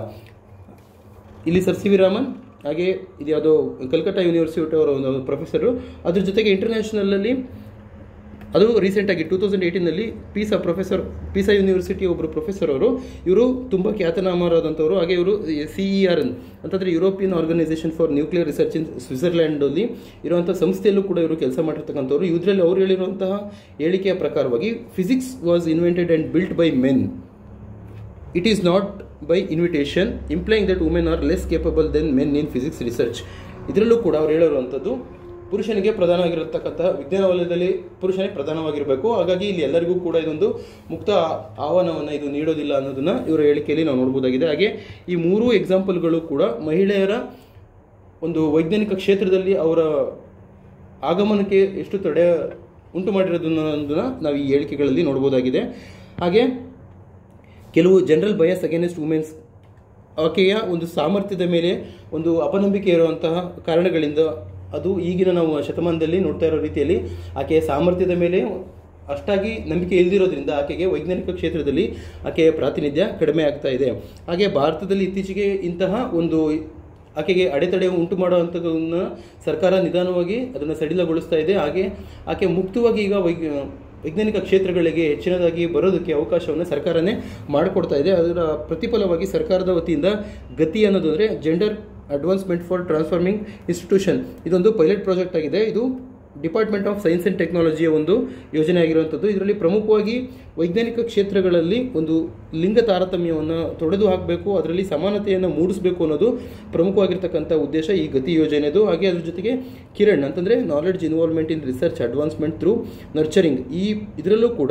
ಇಲ್ಲಿ ಸರ್ ಸಿ ವಿ ರಾಮನ್ ಹಾಗೆ ಇದು ಯಾವುದೋ ಕಲ್ಕತ್ತಾ ಯೂನಿವರ್ಸಿಟಿ ಅವರ ಒಂದು ಪ್ರೊಫೆಸರು ಅದ್ರ ಜೊತೆಗೆ ಇಂಟರ್ನ್ಯಾಷನಲಲ್ಲಿ ಅದು ರೀಸೆಂಟಾಗಿ ಟೂ ತೌಸಂಡ್ ಏಯ್ಟೀನಲ್ಲಿ ಪೀಸಾ ಪ್ರೊಫೆಸರ್ ಪೀಸಾ ಯೂನಿವರ್ಸಿಟಿ ಒಬ್ಬರು ಪ್ರೊಫೆಸರ್ ಅವರು ಇವರು ತುಂಬ ಖ್ಯಾತನಾಮರಾದಂಥವ್ರು ಹಾಗೆ ಇವರು ಸಿ ಇ ಆರ್ ಎನ್ ಅಂತಂದರೆ European organisation for nuclear research in ಸ್ವಿಟ್ಜರ್ಲ್ಯಾಂಡಲ್ಲಿ ಇರುವಂಥ ಸಂಸ್ಥೆಯಲ್ಲೂ ಕೂಡ ಇವರು ಕೆಲಸ ಮಾಡಿರ್ತಕ್ಕಂಥವ್ರು ಇದರಲ್ಲಿ ಅವ್ರು ಹೇಳಿರುವಂತಹ ಹೇಳಿಕೆಯ ಪ್ರಕಾರವಾಗಿ physics was invented and built by men it is not by invitation implying that women are less capable than men in physics research ಇದರಲ್ಲೂ ಕೂಡ ಅವ್ರು ಹೇಳಿರುವಂಥದ್ದು ಪುರುಷನಿಗೆ ಪ್ರಧಾನವಾಗಿರತಕ್ಕಂಥ ವಿಜ್ಞಾನ ವಲಯದಲ್ಲಿ ಪುರುಷನೇ ಪ್ರಧಾನವಾಗಿರಬೇಕು ಹಾಗಾಗಿ ಇಲ್ಲಿ ಎಲ್ಲರಿಗೂ ಕೂಡ ಇದೊಂದು ಮುಕ್ತ ಆಹ್ವಾನವನ್ನು ಇದು ನೀಡೋದಿಲ್ಲ ಅನ್ನೋದನ್ನ ಇವರ ಹೇಳಿಕೆಯಲ್ಲಿ ನಾವು ನೋಡ್ಬೋದಾಗಿದೆ ಹಾಗೆ ಈ ಮೂರೂ ಎಕ್ಸಾಂಪಲ್ಗಳು ಕೂಡ ಮಹಿಳೆಯರ ಒಂದು ವೈಜ್ಞಾನಿಕ ಕ್ಷೇತ್ರದಲ್ಲಿ ಅವರ ಆಗಮನಕ್ಕೆ ಎಷ್ಟು ತಡೆ ಉಂಟು ಮಾಡಿರೋದನ್ನ ನಾವು ಈ ಹೇಳಿಕೆಗಳಲ್ಲಿ ನೋಡ್ಬೋದಾಗಿದೆ ಹಾಗೆ ಕೆಲವು ಜನರಲ್ ಬಯಸ್ ಅಗೇನೆಸ್ಟ್ ವುಮೆನ್ಸ್ ಆಕೆಯ ಒಂದು ಸಾಮರ್ಥ್ಯದ ಮೇಲೆ ಒಂದು ಅಪನಂಬಿಕೆ ಇರುವಂತಹ ಕಾರಣಗಳಿಂದ ಅದು ಈಗಿನ ನಾವು ಶತಮಾನದಲ್ಲಿ ನೋಡ್ತಾ ಇರೋ ರೀತಿಯಲ್ಲಿ ಆಕೆಯ ಸಾಮರ್ಥ್ಯದ ಮೇಲೆ ಅಷ್ಟಾಗಿ ನಂಬಿಕೆ ಇಲ್ದಿರೋದ್ರಿಂದ ಆಕೆಗೆ ವೈಜ್ಞಾನಿಕ ಕ್ಷೇತ್ರದಲ್ಲಿ ಆಕೆಯ ಪ್ರಾತಿನಿಧ್ಯ ಕಡಿಮೆ ಆಗ್ತಾ ಇದೆ ಹಾಗೆ ಭಾರತದಲ್ಲಿ ಇತ್ತೀಚೆಗೆ ಇಂತಹ ಒಂದು ಆಕೆಗೆ ಅಡೆತಡೆ ಉಂಟು ಮಾಡುವಂಥದ್ದನ್ನು ಸರ್ಕಾರ ನಿಧಾನವಾಗಿ ಅದನ್ನು ಸಡಿಲಗೊಳಿಸ್ತಾ ಇದೆ ಹಾಗೆ ಆಕೆ ಮುಕ್ತವಾಗಿ ಈಗ ವೈಜ್ಞ ವೈಜ್ಞಾನಿಕ ಕ್ಷೇತ್ರಗಳಿಗೆ ಹೆಚ್ಚಿನದಾಗಿ ಬರೋದಕ್ಕೆ ಅವಕಾಶವನ್ನು ಸರ್ಕಾರನೇ ಮಾಡಿಕೊಡ್ತಾ ಇದೆ ಅದರ ಪ್ರತಿಫಲವಾಗಿ ಸರ್ಕಾರದ ವತಿಯಿಂದ ಗತಿ ಅನ್ನೋದು ಅಂದರೆ gender advancement for transforming institution ಇದೊಂದು ಪೈಲಟ್ ಪ್ರಾಜೆಕ್ಟ್ ಆಗಿದೆ ಇದು ಡಿಪಾರ್ಟ್ಮೆಂಟ್ ಆಫ್ ಸೈನ್ಸ್ ಆ್ಯಂಡ್ ಟೆಕ್ನಾಲಜಿಯ ಒಂದು ಯೋಜನೆ ಆಗಿರುವಂಥದ್ದು ಇದರಲ್ಲಿ ಪ್ರಮುಖವಾಗಿ ವೈಜ್ಞಾನಿಕ ಕ್ಷೇತ್ರಗಳಲ್ಲಿ ಒಂದು ಲಿಂಗ ತಾರತಮ್ಯವನ್ನು ತೊಡೆದು ಹಾಕಬೇಕು ಅದರಲ್ಲಿ ಸಮಾನತೆಯನ್ನು ಮೂಡಿಸಬೇಕು ಅನ್ನೋದು ಪ್ರಮುಖವಾಗಿರ್ತಕ್ಕಂಥ ಉದ್ದೇಶ ಈ ಗತಿ ಯೋಜನೆದು ಹಾಗೆ ಅದ್ರ ಜೊತೆಗೆ ಕಿರಣ್ ಅಂತಂದರೆ knowledge involvement in research advancement through nurturing ಈ ಇದರಲ್ಲೂ ಕೂಡ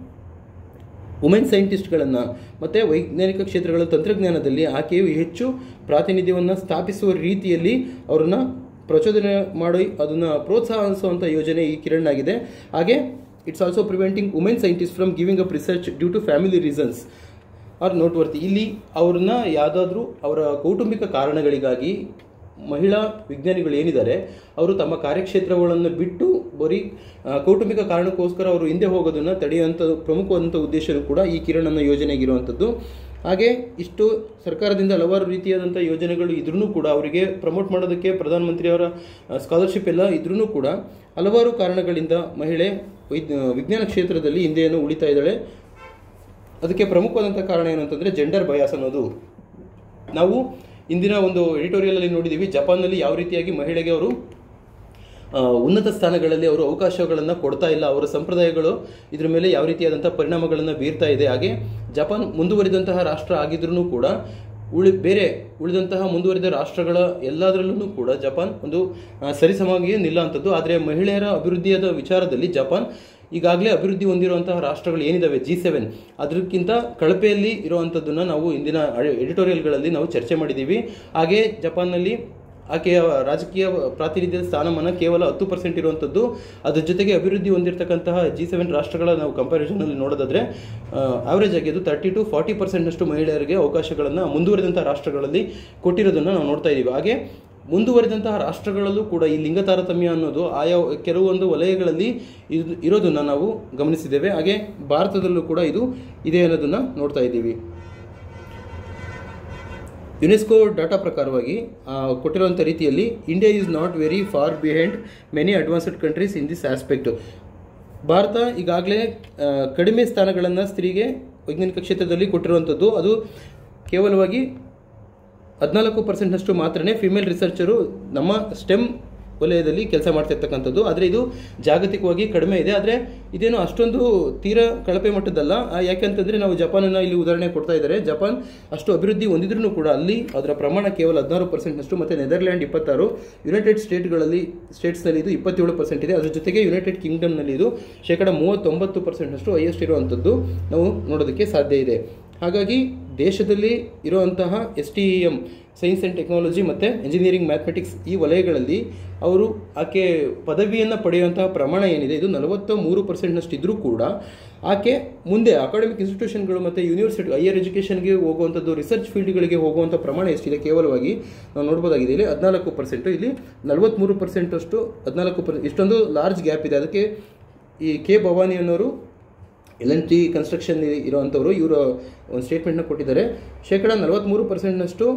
ವುಮೆನ್ ಸೈಂಟಿಸ್ಟ್ಗಳನ್ನು ಮತ್ತು ವೈಜ್ಞಾನಿಕ ಕ್ಷೇತ್ರಗಳ ತಂತ್ರಜ್ಞಾನದಲ್ಲಿ ಆಕೆಯು ಹೆಚ್ಚು ಪ್ರಾತಿನಿಧ್ಯವನ್ನು ಸ್ಥಾಪಿಸುವ ರೀತಿಯಲ್ಲಿ ಅವರನ್ನು ಪ್ರಚೋದನೆ ಮಾಡಿ ಅದನ್ನು ಪ್ರೋತ್ಸಾಹಿಸುವಂಥ ಯೋಜನೆ ಈ ಕಿರಣ್ ಆಗಿದೆ ಹಾಗೆ it's also preventing women scientist from giving up research due to family reasons are noteworthy ಇಲ್ಲಿ ಅವ್ರನ್ನ ಯಾವುದಾದ್ರೂ ಅವರ ಕೌಟುಂಬಿಕ ಕಾರಣಗಳಿಗಾಗಿ ಮಹಿಳಾ ವಿಜ್ಞಾನಿಗಳು ಏನಿದ್ದಾರೆ ಅವರು ತಮ್ಮ ಕಾರ್ಯಕ್ಷೇತ್ರಗಳನ್ನು ಬಿಟ್ಟು ಬರೀ ಆ, ಕೌಟುಂಬಿಕ ಕಾರಣಕ್ಕೋಸ್ಕರ ಅವರು ಹಿಂದೆ ಹೋಗೋದನ್ನು ತಡೆಯುವಂಥ ಪ್ರಮುಖವಾದಂಥ ಉದ್ದೇಶವೂ ಕೂಡ ಈ ಕಿರಣ್ ಅನ್ನೋ ಯೋಜನೆಗಿರುವಂಥದ್ದು ಹಾಗೆ ಇಷ್ಟು ಸರ್ಕಾರದಿಂದ ಹಲವಾರು ರೀತಿಯಾದಂಥ ಯೋಜನೆಗಳು ಇದ್ರೂ ಕೂಡ ಅವರಿಗೆ ಪ್ರಮೋಟ್ ಮಾಡೋದಕ್ಕೆ ಪ್ರಧಾನಮಂತ್ರಿಯವರ ಸ್ಕಾಲರ್ಶಿಪ್ ಎಲ್ಲ ಇದ್ರೂ ಕೂಡ ಹಲವಾರು ಕಾರಣಗಳಿಂದ ಮಹಿಳೆ ವೈದ್ ವಿಜ್ಞಾನ ಕ್ಷೇತ್ರದಲ್ಲಿ ಹಿಂದೆಯನ್ನು ಉಳಿತಾ ಇದ್ದಾಳೆ ಅದಕ್ಕೆ ಪ್ರಮುಖವಾದಂಥ ಕಾರಣ ಏನು ಅಂತಂದರೆ ಜೆಂಡರ್ ಬಯಾಸ್ ಅನ್ನೋದು ನಾವು ಇಂದಿನ ಒಂದು ಎಡಿಟೋರಿಯಲಲ್ಲಿ ನೋಡಿದ್ದೀವಿ ಜಪಾನ್ನಲ್ಲಿ ಯಾವ ರೀತಿಯಾಗಿ ಮಹಿಳೆಗೆ ಅವರು ಆ, ಉನ್ನತ ಸ್ಥಾನಗಳಲ್ಲಿ ಅವರು ಅವಕಾಶಗಳನ್ನು ಕೊಡ್ತಾ ಇಲ್ಲ ಅವರ ಸಂಪ್ರದಾಯಗಳು ಇದ್ರ ಮೇಲೆ ಯಾವ ರೀತಿಯಾದಂಥ ಪರಿಣಾಮಗಳನ್ನು ಬೀರ್ತಾ ಇದೆ ಹಾಗೆ ಜಪಾನ್ ಮುಂದುವರಿದಂತಹ ರಾಷ್ಟ್ರ ಆಗಿದ್ರೂ ಕೂಡ ಉಳಿ ಬೇರೆ ಉಳಿದಂತಹ ಮುಂದುವರಿದ ರಾಷ್ಟ್ರಗಳ ಎಲ್ಲದರಲ್ಲೂ ಕೂಡ ಜಪಾನ್ ಒಂದು ಆ, ಸರಿಸಮವಾಗಿ ನಿಲ್ಲುವಂಥದ್ದು ಆದರೆ ಮಹಿಳೆಯರ ಅಭಿವೃದ್ಧಿಯಾದ ವಿಚಾರದಲ್ಲಿ ಜಪಾನ್ ಈಗಾಗಲೇ ಅಭಿವೃದ್ಧಿ ಹೊಂದಿರುವಂತಹ ರಾಷ್ಟ್ರಗಳು ಏನಿದಾವೆ ಜಿ ಸೆವೆನ್ ಅದಕ್ಕಿಂತ ಕಳಪೆಯಲ್ಲಿ ಇರುವಂಥದ್ದನ್ನು ನಾವು ಇಂದಿನ ಎಡಿಟೋರಿಯಲ್ಗಳಲ್ಲಿ ನಾವು ಚರ್ಚೆ ಮಾಡಿದ್ದೀವಿ ಹಾಗೆ ಜಪಾನ್ನಲ್ಲಿ ಆಕೆಯ ರಾಜಕೀಯ ಪ್ರಾತಿನಿಧ್ಯದ ಸ್ಥಾನಮಾನ ಕೇವಲ ಹತ್ತು ಪರ್ಸೆಂಟ್ ಇರುವಂಥದ್ದು ಅದ್ರ ಜೊತೆಗೆ ಅಭಿವೃದ್ಧಿ ಹೊಂದಿರತಕ್ಕಂತಹ ಜಿ ಸೆವೆನ್ ರಾಷ್ಟ್ರಗಳ ನಾವು ಕಂಪ್ಯಾರಿಸನಲ್ಲಿ ನೋಡೋದಾದ್ರೆ ಆವರೇಜ್ ಆಗಿ ಅದು ತರ್ಟಿ ಟು ಫಾರ್ಟಿ ಪರ್ಸೆಂಟ್ನಷ್ಟು ಮಹಿಳೆಯರಿಗೆ ಅವಕಾಶಗಳನ್ನು ಮುಂದುವರಿದಂಥ ರಾಷ್ಟ್ರಗಳಲ್ಲಿ ಕೊಟ್ಟಿರೋದನ್ನು ನಾವು ನೋಡ್ತಾ ಇದ್ದೀವಿ ಹಾಗೆ ಮುಂದುವರಿದಂತಹ ರಾಷ್ಟ್ರಗಳಲ್ಲೂ ಕೂಡ ಈ ಲಿಂಗ ತಾರತಮ್ಯ ಅನ್ನೋದು ಆಯಾ ಕೆಲವೊಂದು ವಲಯಗಳಲ್ಲಿ ಇದು ಇರೋದನ್ನು ನಾವು ಗಮನಿಸಿದ್ದೇವೆ ಹಾಗೆ ಭಾರತದಲ್ಲೂ ಕೂಡ ಇದು ಇದೆ ಅನ್ನೋದನ್ನು ನೋಡ್ತಾ ಇದ್ದೀವಿ ಯುನೆಸ್ಕೋ ಡಾಟಾ ಪ್ರಕಾರವಾಗಿ ಆ, ಕೊಟ್ಟಿರುವಂಥ ರೀತಿಯಲ್ಲಿ India is not very far behind many advanced countries in this aspect Bharat ಈಗಾಗಲೇ ಆ, ಕಡಿಮೆ ಸ್ಥಾನಗಳನ್ನು ಸ್ತ್ರೀಗೆ ವೈಜ್ಞಾನಿಕ ಕ್ಷೇತ್ರದಲ್ಲಿ ಕೊಟ್ಟಿರುವಂಥದ್ದು ಅದು ಕೇವಲವಾಗಿ ಹದಿನಾಲ್ಕು ಪರ್ಸೆಂಟ್ನಷ್ಟು ಮಾತ್ರನೇ ಫಿಮೇಲ್ ರಿಸರ್ಚರು ನಮ್ಮ ಸ್ಟೆಮ್ ವಲಯದಲ್ಲಿ ಕೆಲಸ ಮಾಡ್ತಿರ್ತಕ್ಕಂಥದ್ದು ಆದರೆ ಇದು ಜಾಗತಿಕವಾಗಿ ಕಡಿಮೆ ಇದೆ ಆದರೆ ಇದೇನು ಅಷ್ಟೊಂದು ತೀರಾ ಕಳಪೆ ಮಟ್ಟದ್ದಲ್ಲ ಆ, ಯಾಕೆಂತಂದರೆ ನಾವು ಜಪಾನನ್ನು ಇಲ್ಲಿ ಉದಾಹರಣೆ ಕೊಡ್ತಾ ಇದ್ದಾರೆ ಜಪಾನ್ ಅಷ್ಟು ಅಭಿವೃದ್ಧಿ ಹೊಂದಿದ್ರೂ ಕೂಡ ಅಲ್ಲಿ ಅದರ ಪ್ರಮಾಣ ಕೇವಲ ಹದಿನಾರು ಪರ್ಸೆಂಟ್ನಷ್ಟು ಮತ್ತು ನೆದರ್ಲ್ಯಾಂಡ್ ಇಪ್ಪತ್ತಾರು ಯುನೈಟೆಡ್ ಸ್ಟೇಟ್ಗಳಲ್ಲಿ ಸ್ಟೇಟ್ಸ್ನಲ್ಲಿ ಇದು ಇಪ್ಪತ್ತೇಳು ಪರ್ಸೆಂಟ್ ಇದೆ ಅದ್ರ ಜೊತೆಗೆ ಯುನೈಟೆಡ್ ಕಿಂಗ್ಡಮ್ನಲ್ಲಿ ಇದು ಶೇಕಡ ಮೂವತ್ತೊಂಬತ್ತು ಪರ್ಸೆಂಟ್ನಷ್ಟು ಹೈಯೆಸ್ಟ್ ಇರುವಂಥದ್ದು ನಾವು ನೋಡೋದಕ್ಕೆ ಸಾಧ್ಯ ಇದೆ ಹಾಗಾಗಿ ದೇಶದಲ್ಲಿ ಇರುವಂತಹ S T E M science and technology ಮತ್ತು ಇಂಜಿನಿಯರಿಂಗ್ ಮ್ಯಾಥಮೆಟಿಕ್ಸ್ ಈ ವಲಯಗಳಲ್ಲಿ ಅವರು ಆಕೆ ಪದವಿಯನ್ನು ಪಡೆಯುವಂತಹ ಪ್ರಮಾಣ ಏನಿದೆ ಇದು ನಲವತ್ತ ಮೂರು ಪರ್ಸೆಂಟ್ನಷ್ಟು ಇದ್ದರೂ ಕೂಡ ಆಕೆ ಮುಂದೆ ಅಕಾಡೆಮಿಕ್ ಇನ್ಸ್ಟಿಟ್ಯೂಷನ್ಗಳು ಮತ್ತು ಯೂನಿವರ್ಸಿಟಿ ಹೈಯರ್ ಎಜುಕೇಷನ್ಗೆ ಹೋಗುವಂಥದ್ದು ರಿಸರ್ಚ್ ಫೀಲ್ಡ್ಗಳಿಗೆ ಹೋಗುವಂಥ ಪ್ರಮಾಣ ಎಷ್ಟಿದೆ ಕೇವಲವಾಗಿ ನಾವು ನೋಡ್ಬೋದಾಗಿದೆ ಇಲ್ಲಿ ಹದಿನಾಲ್ಕು ಪರ್ಸೆಂಟು ಇಲ್ಲಿ ನಲವತ್ತ್ಮೂರು ಪರ್ಸೆಂಟಷ್ಟು ಹದಿನಾಲ್ಕು ಪರ್ ಇಷ್ಟೊಂದು ಲಾರ್ಜ್ ಗ್ಯಾಪ್ ಇದೆ ಅದಕ್ಕೆ ಈ ಕೆ ಭವಾನಿ ಅನ್ನೋರು ಎಲ್ ಎನ್ ಟಿ ಕನ್ಸ್ಟ್ರಕ್ಷನ್ ಇರುವಂಥವ್ರು ಇವರು ಒಂದು ಸ್ಟೇಟ್ಮೆಂಟ್ನ ಕೊಟ್ಟಿದ್ದಾರೆ ಶೇಕಡ ನಲವತ್ತ್ಮೂರು ಪರ್ಸೆಂಟ್ನಷ್ಟು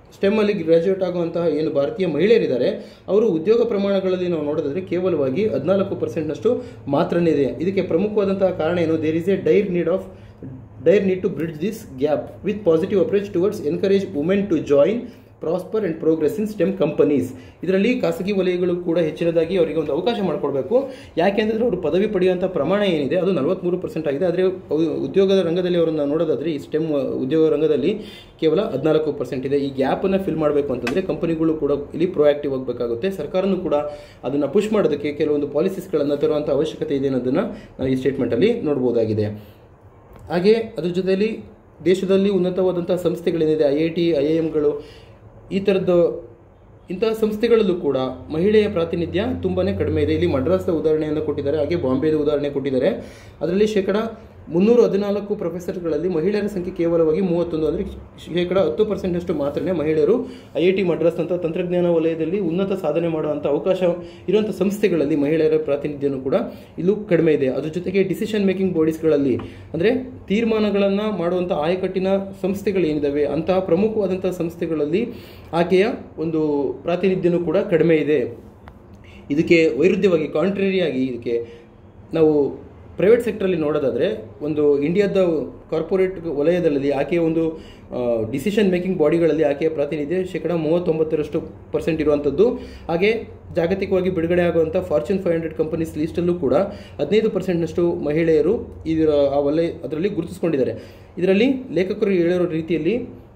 ಸ್ಟೆಮ್ಮಲ್ಲಿ ಗ್ರಾಜ್ಯುಯೇಟ್ ಆಗುವಂತಹ ಏನು ಭಾರತೀಯ ಮಹಿಳೆಯರಿದ್ದಾರೆ ಅವರು ಉದ್ಯೋಗ ಪ್ರಮಾಣಗಳಲ್ಲಿ ನಾವು ನೋಡೋದಾದ್ರೆ ಕೇವಲವಾಗಿ ಹದಿನಾಲ್ಕು ಪರ್ಸೆಂಟ್ನಷ್ಟು ಮಾತ್ರನೇ ಇದೆ ಇದಕ್ಕೆ ಪ್ರಮುಖವಾದಂತಹ ಕಾರಣ ಏನು there is a dire need of dire need to bridge this gap with positive approach towards encourage women to join prosper and progress in STEM companies ಇದರಲ್ಲಿ ಖಾಸಗಿ ವಲಯಗಳು ಕೂಡ ಹೆಚ್ಚಿನದಾಗಿ ಅವರಿಗೆ ಒಂದು ಅವಕಾಶ ಮಾಡಿಕೊಡ್ಬೇಕು ಯಾಕೆಂದರೆ ಅವರು ಪದವಿ ಪಡೆಯುವಂಥ ಪ್ರಮಾಣ ಏನಿದೆ ಅದು ನಲವತ್ತ್ಮೂರು ಪರ್ಸೆಂಟ್ ಆಗಿದೆ ಆದರೆ ಉದ್ಯೋಗದ ರಂಗದಲ್ಲಿ ಅವರನ್ನು ನೋಡೋದಾದರೆ ಈ ಸ್ಟೆಮ್ ಉದ್ಯೋಗ ರಂಗದಲ್ಲಿ ಕೇವಲ ಹದಿನಾಲ್ಕು ಪರ್ಸೆಂಟ್ ಇದೆ ಈ ಗ್ಯಾಪನ್ನು ಫಿಲ್ ಮಾಡಬೇಕು ಅಂತಂದರೆ ಕಂಪನಿಗಳು ಕೂಡ ಇಲ್ಲಿ ಪ್ರೊಆಕ್ಟಿವ್ ಆಗಬೇಕಾಗುತ್ತೆ ಸರ್ಕಾರನೂ ಕೂಡ ಅದನ್ನು ಪುಷ್ ಮಾಡೋದಕ್ಕೆ ಕೆಲವೊಂದು ಪಾಲಿಸೀಸ್ಗಳನ್ನು ತರುವಂಥ ಅವಶ್ಯಕತೆ ಇದೆ ಅನ್ನೋದನ್ನು ನಾವು ಈ ಸ್ಟೇಟ್ಮೆಂಟಲ್ಲಿ ನೋಡ್ಬೋದಾಗಿದೆ ಹಾಗೆ ಅದ್ರ ಜೊತೆಯಲ್ಲಿ ದೇಶದಲ್ಲಿ ಉನ್ನತವಾದಂಥ ಸಂಸ್ಥೆಗಳೇನಿದೆ I I T I I ಎಮ್ಗಳು ಈ ಥರದ್ದು ಇಂತಹ ಸಂಸ್ಥೆಗಳಲ್ಲೂ ಕೂಡ ಮಹಿಳೆಯ ಪ್ರಾತಿನಿಧ್ಯ ತುಂಬಾ ಕಡಿಮೆ ಇದೆ ಇಲ್ಲಿ ಮಡ್ರಾಸ್ನ ಉದಾಹರಣೆಯನ್ನು ಕೊಟ್ಟಿದ್ದಾರೆ ಹಾಗೆ ಬಾಂಬೆದ ಉದಾಹರಣೆ ಕೊಟ್ಟಿದ್ದಾರೆ ಅದರಲ್ಲಿ ಶೇಕಡ ಮುನ್ನೂರ ಹದಿನಾಲ್ಕು ಪ್ರೊಫೆಸರ್ಗಳಲ್ಲಿ ಮಹಿಳೆಯರ ಸಂಖ್ಯೆ ಕೇವಲವಾಗಿ ಮೂವತ್ತೊಂದು ಅಂದರೆ ಶೇಕಡ ಹತ್ತು ಪರ್ಸೆಂಟಷ್ಟು ಮಾತ್ರನೇ ಮಹಿಳೆಯರು ಐ ಐ ಟಿ ಮಡ್ರಾಸ್ ಅಂತ ತಂತ್ರಜ್ಞಾನ ವಲಯದಲ್ಲಿ ಉನ್ನತ ಸಾಧನೆ ಮಾಡುವಂಥ ಅವಕಾಶ ಇರುವಂಥ ಸಂಸ್ಥೆಗಳಲ್ಲಿ ಮಹಿಳೆಯರ ಪ್ರಾತಿನಿಧ್ಯನೂ ಕೂಡ ಇಲ್ಲೂ ಕಡಿಮೆ ಇದೆ ಅದ್ರ ಜೊತೆಗೆ ಡಿಸಿಷನ್ ಮೇಕಿಂಗ್ ಬಾಡೀಸ್ಗಳಲ್ಲಿ ಅಂದರೆ ತೀರ್ಮಾನಗಳನ್ನು ಮಾಡುವಂಥ ಆಯಕಟ್ಟಿನ ಸಂಸ್ಥೆಗಳೇನಿದ್ದಾವೆ ಅಂತಹ ಪ್ರಮುಖವಾದಂಥ ಸಂಸ್ಥೆಗಳಲ್ಲಿ ಆಕೆಯ ಒಂದು ಪ್ರಾತಿನಿಧ್ಯನೂ ಕೂಡ ಕಡಿಮೆ ಇದೆ ಇದಕ್ಕೆ ವೈರುಧ್ಯವಾಗಿ ಕಾಂಟ್ರರಿಯಾಗಿ ಇದಕ್ಕೆ ನಾವು ಪ್ರೈವೇಟ್ ಸೆಕ್ಟ್ರಲ್ಲಿ ನೋಡೋದಾದರೆ ಒಂದು ಇಂಡಿಯಾದ ಕಾರ್ಪೊರೇಟ್ ವಲಯದಲ್ಲಿ ಆಕೆಯ ಒಂದು ಡಿಸಿಷನ್ ಮೇಕಿಂಗ್ ಬಾಡಿಗಳಲ್ಲಿ ಆಕೆಯ ಪ್ರಾತಿನಿಧ್ಯ ಶೇಕಡ ಮೂವತ್ತೊಂಬತ್ತರಷ್ಟು ಪರ್ಸೆಂಟ್ ಇರುವಂಥದ್ದು ಹಾಗೆ ಜಾಗತಿಕವಾಗಿ ಬಿಡುಗಡೆ ಆಗುವಂಥ ಫಾರ್ಚೂನ್ ಫೈವ್ ಹಂಡ್ರೆಡ್ ಕಂಪನೀಸ್ ಲೀಸ್ಟಲ್ಲೂ ಕೂಡ ಹದಿನೈದು ಪರ್ಸೆಂಟ್ನಷ್ಟು ಮಹಿಳೆಯರು ಇದರ ಆ ವಲಯ ಅದರಲ್ಲಿ ಗುರುತಿಸ್ಕೊಂಡಿದ್ದಾರೆ ಇದರಲ್ಲಿ ಲೇಖಕರು ಹೇಳಿರೋ ರೀತಿಯಲ್ಲಿ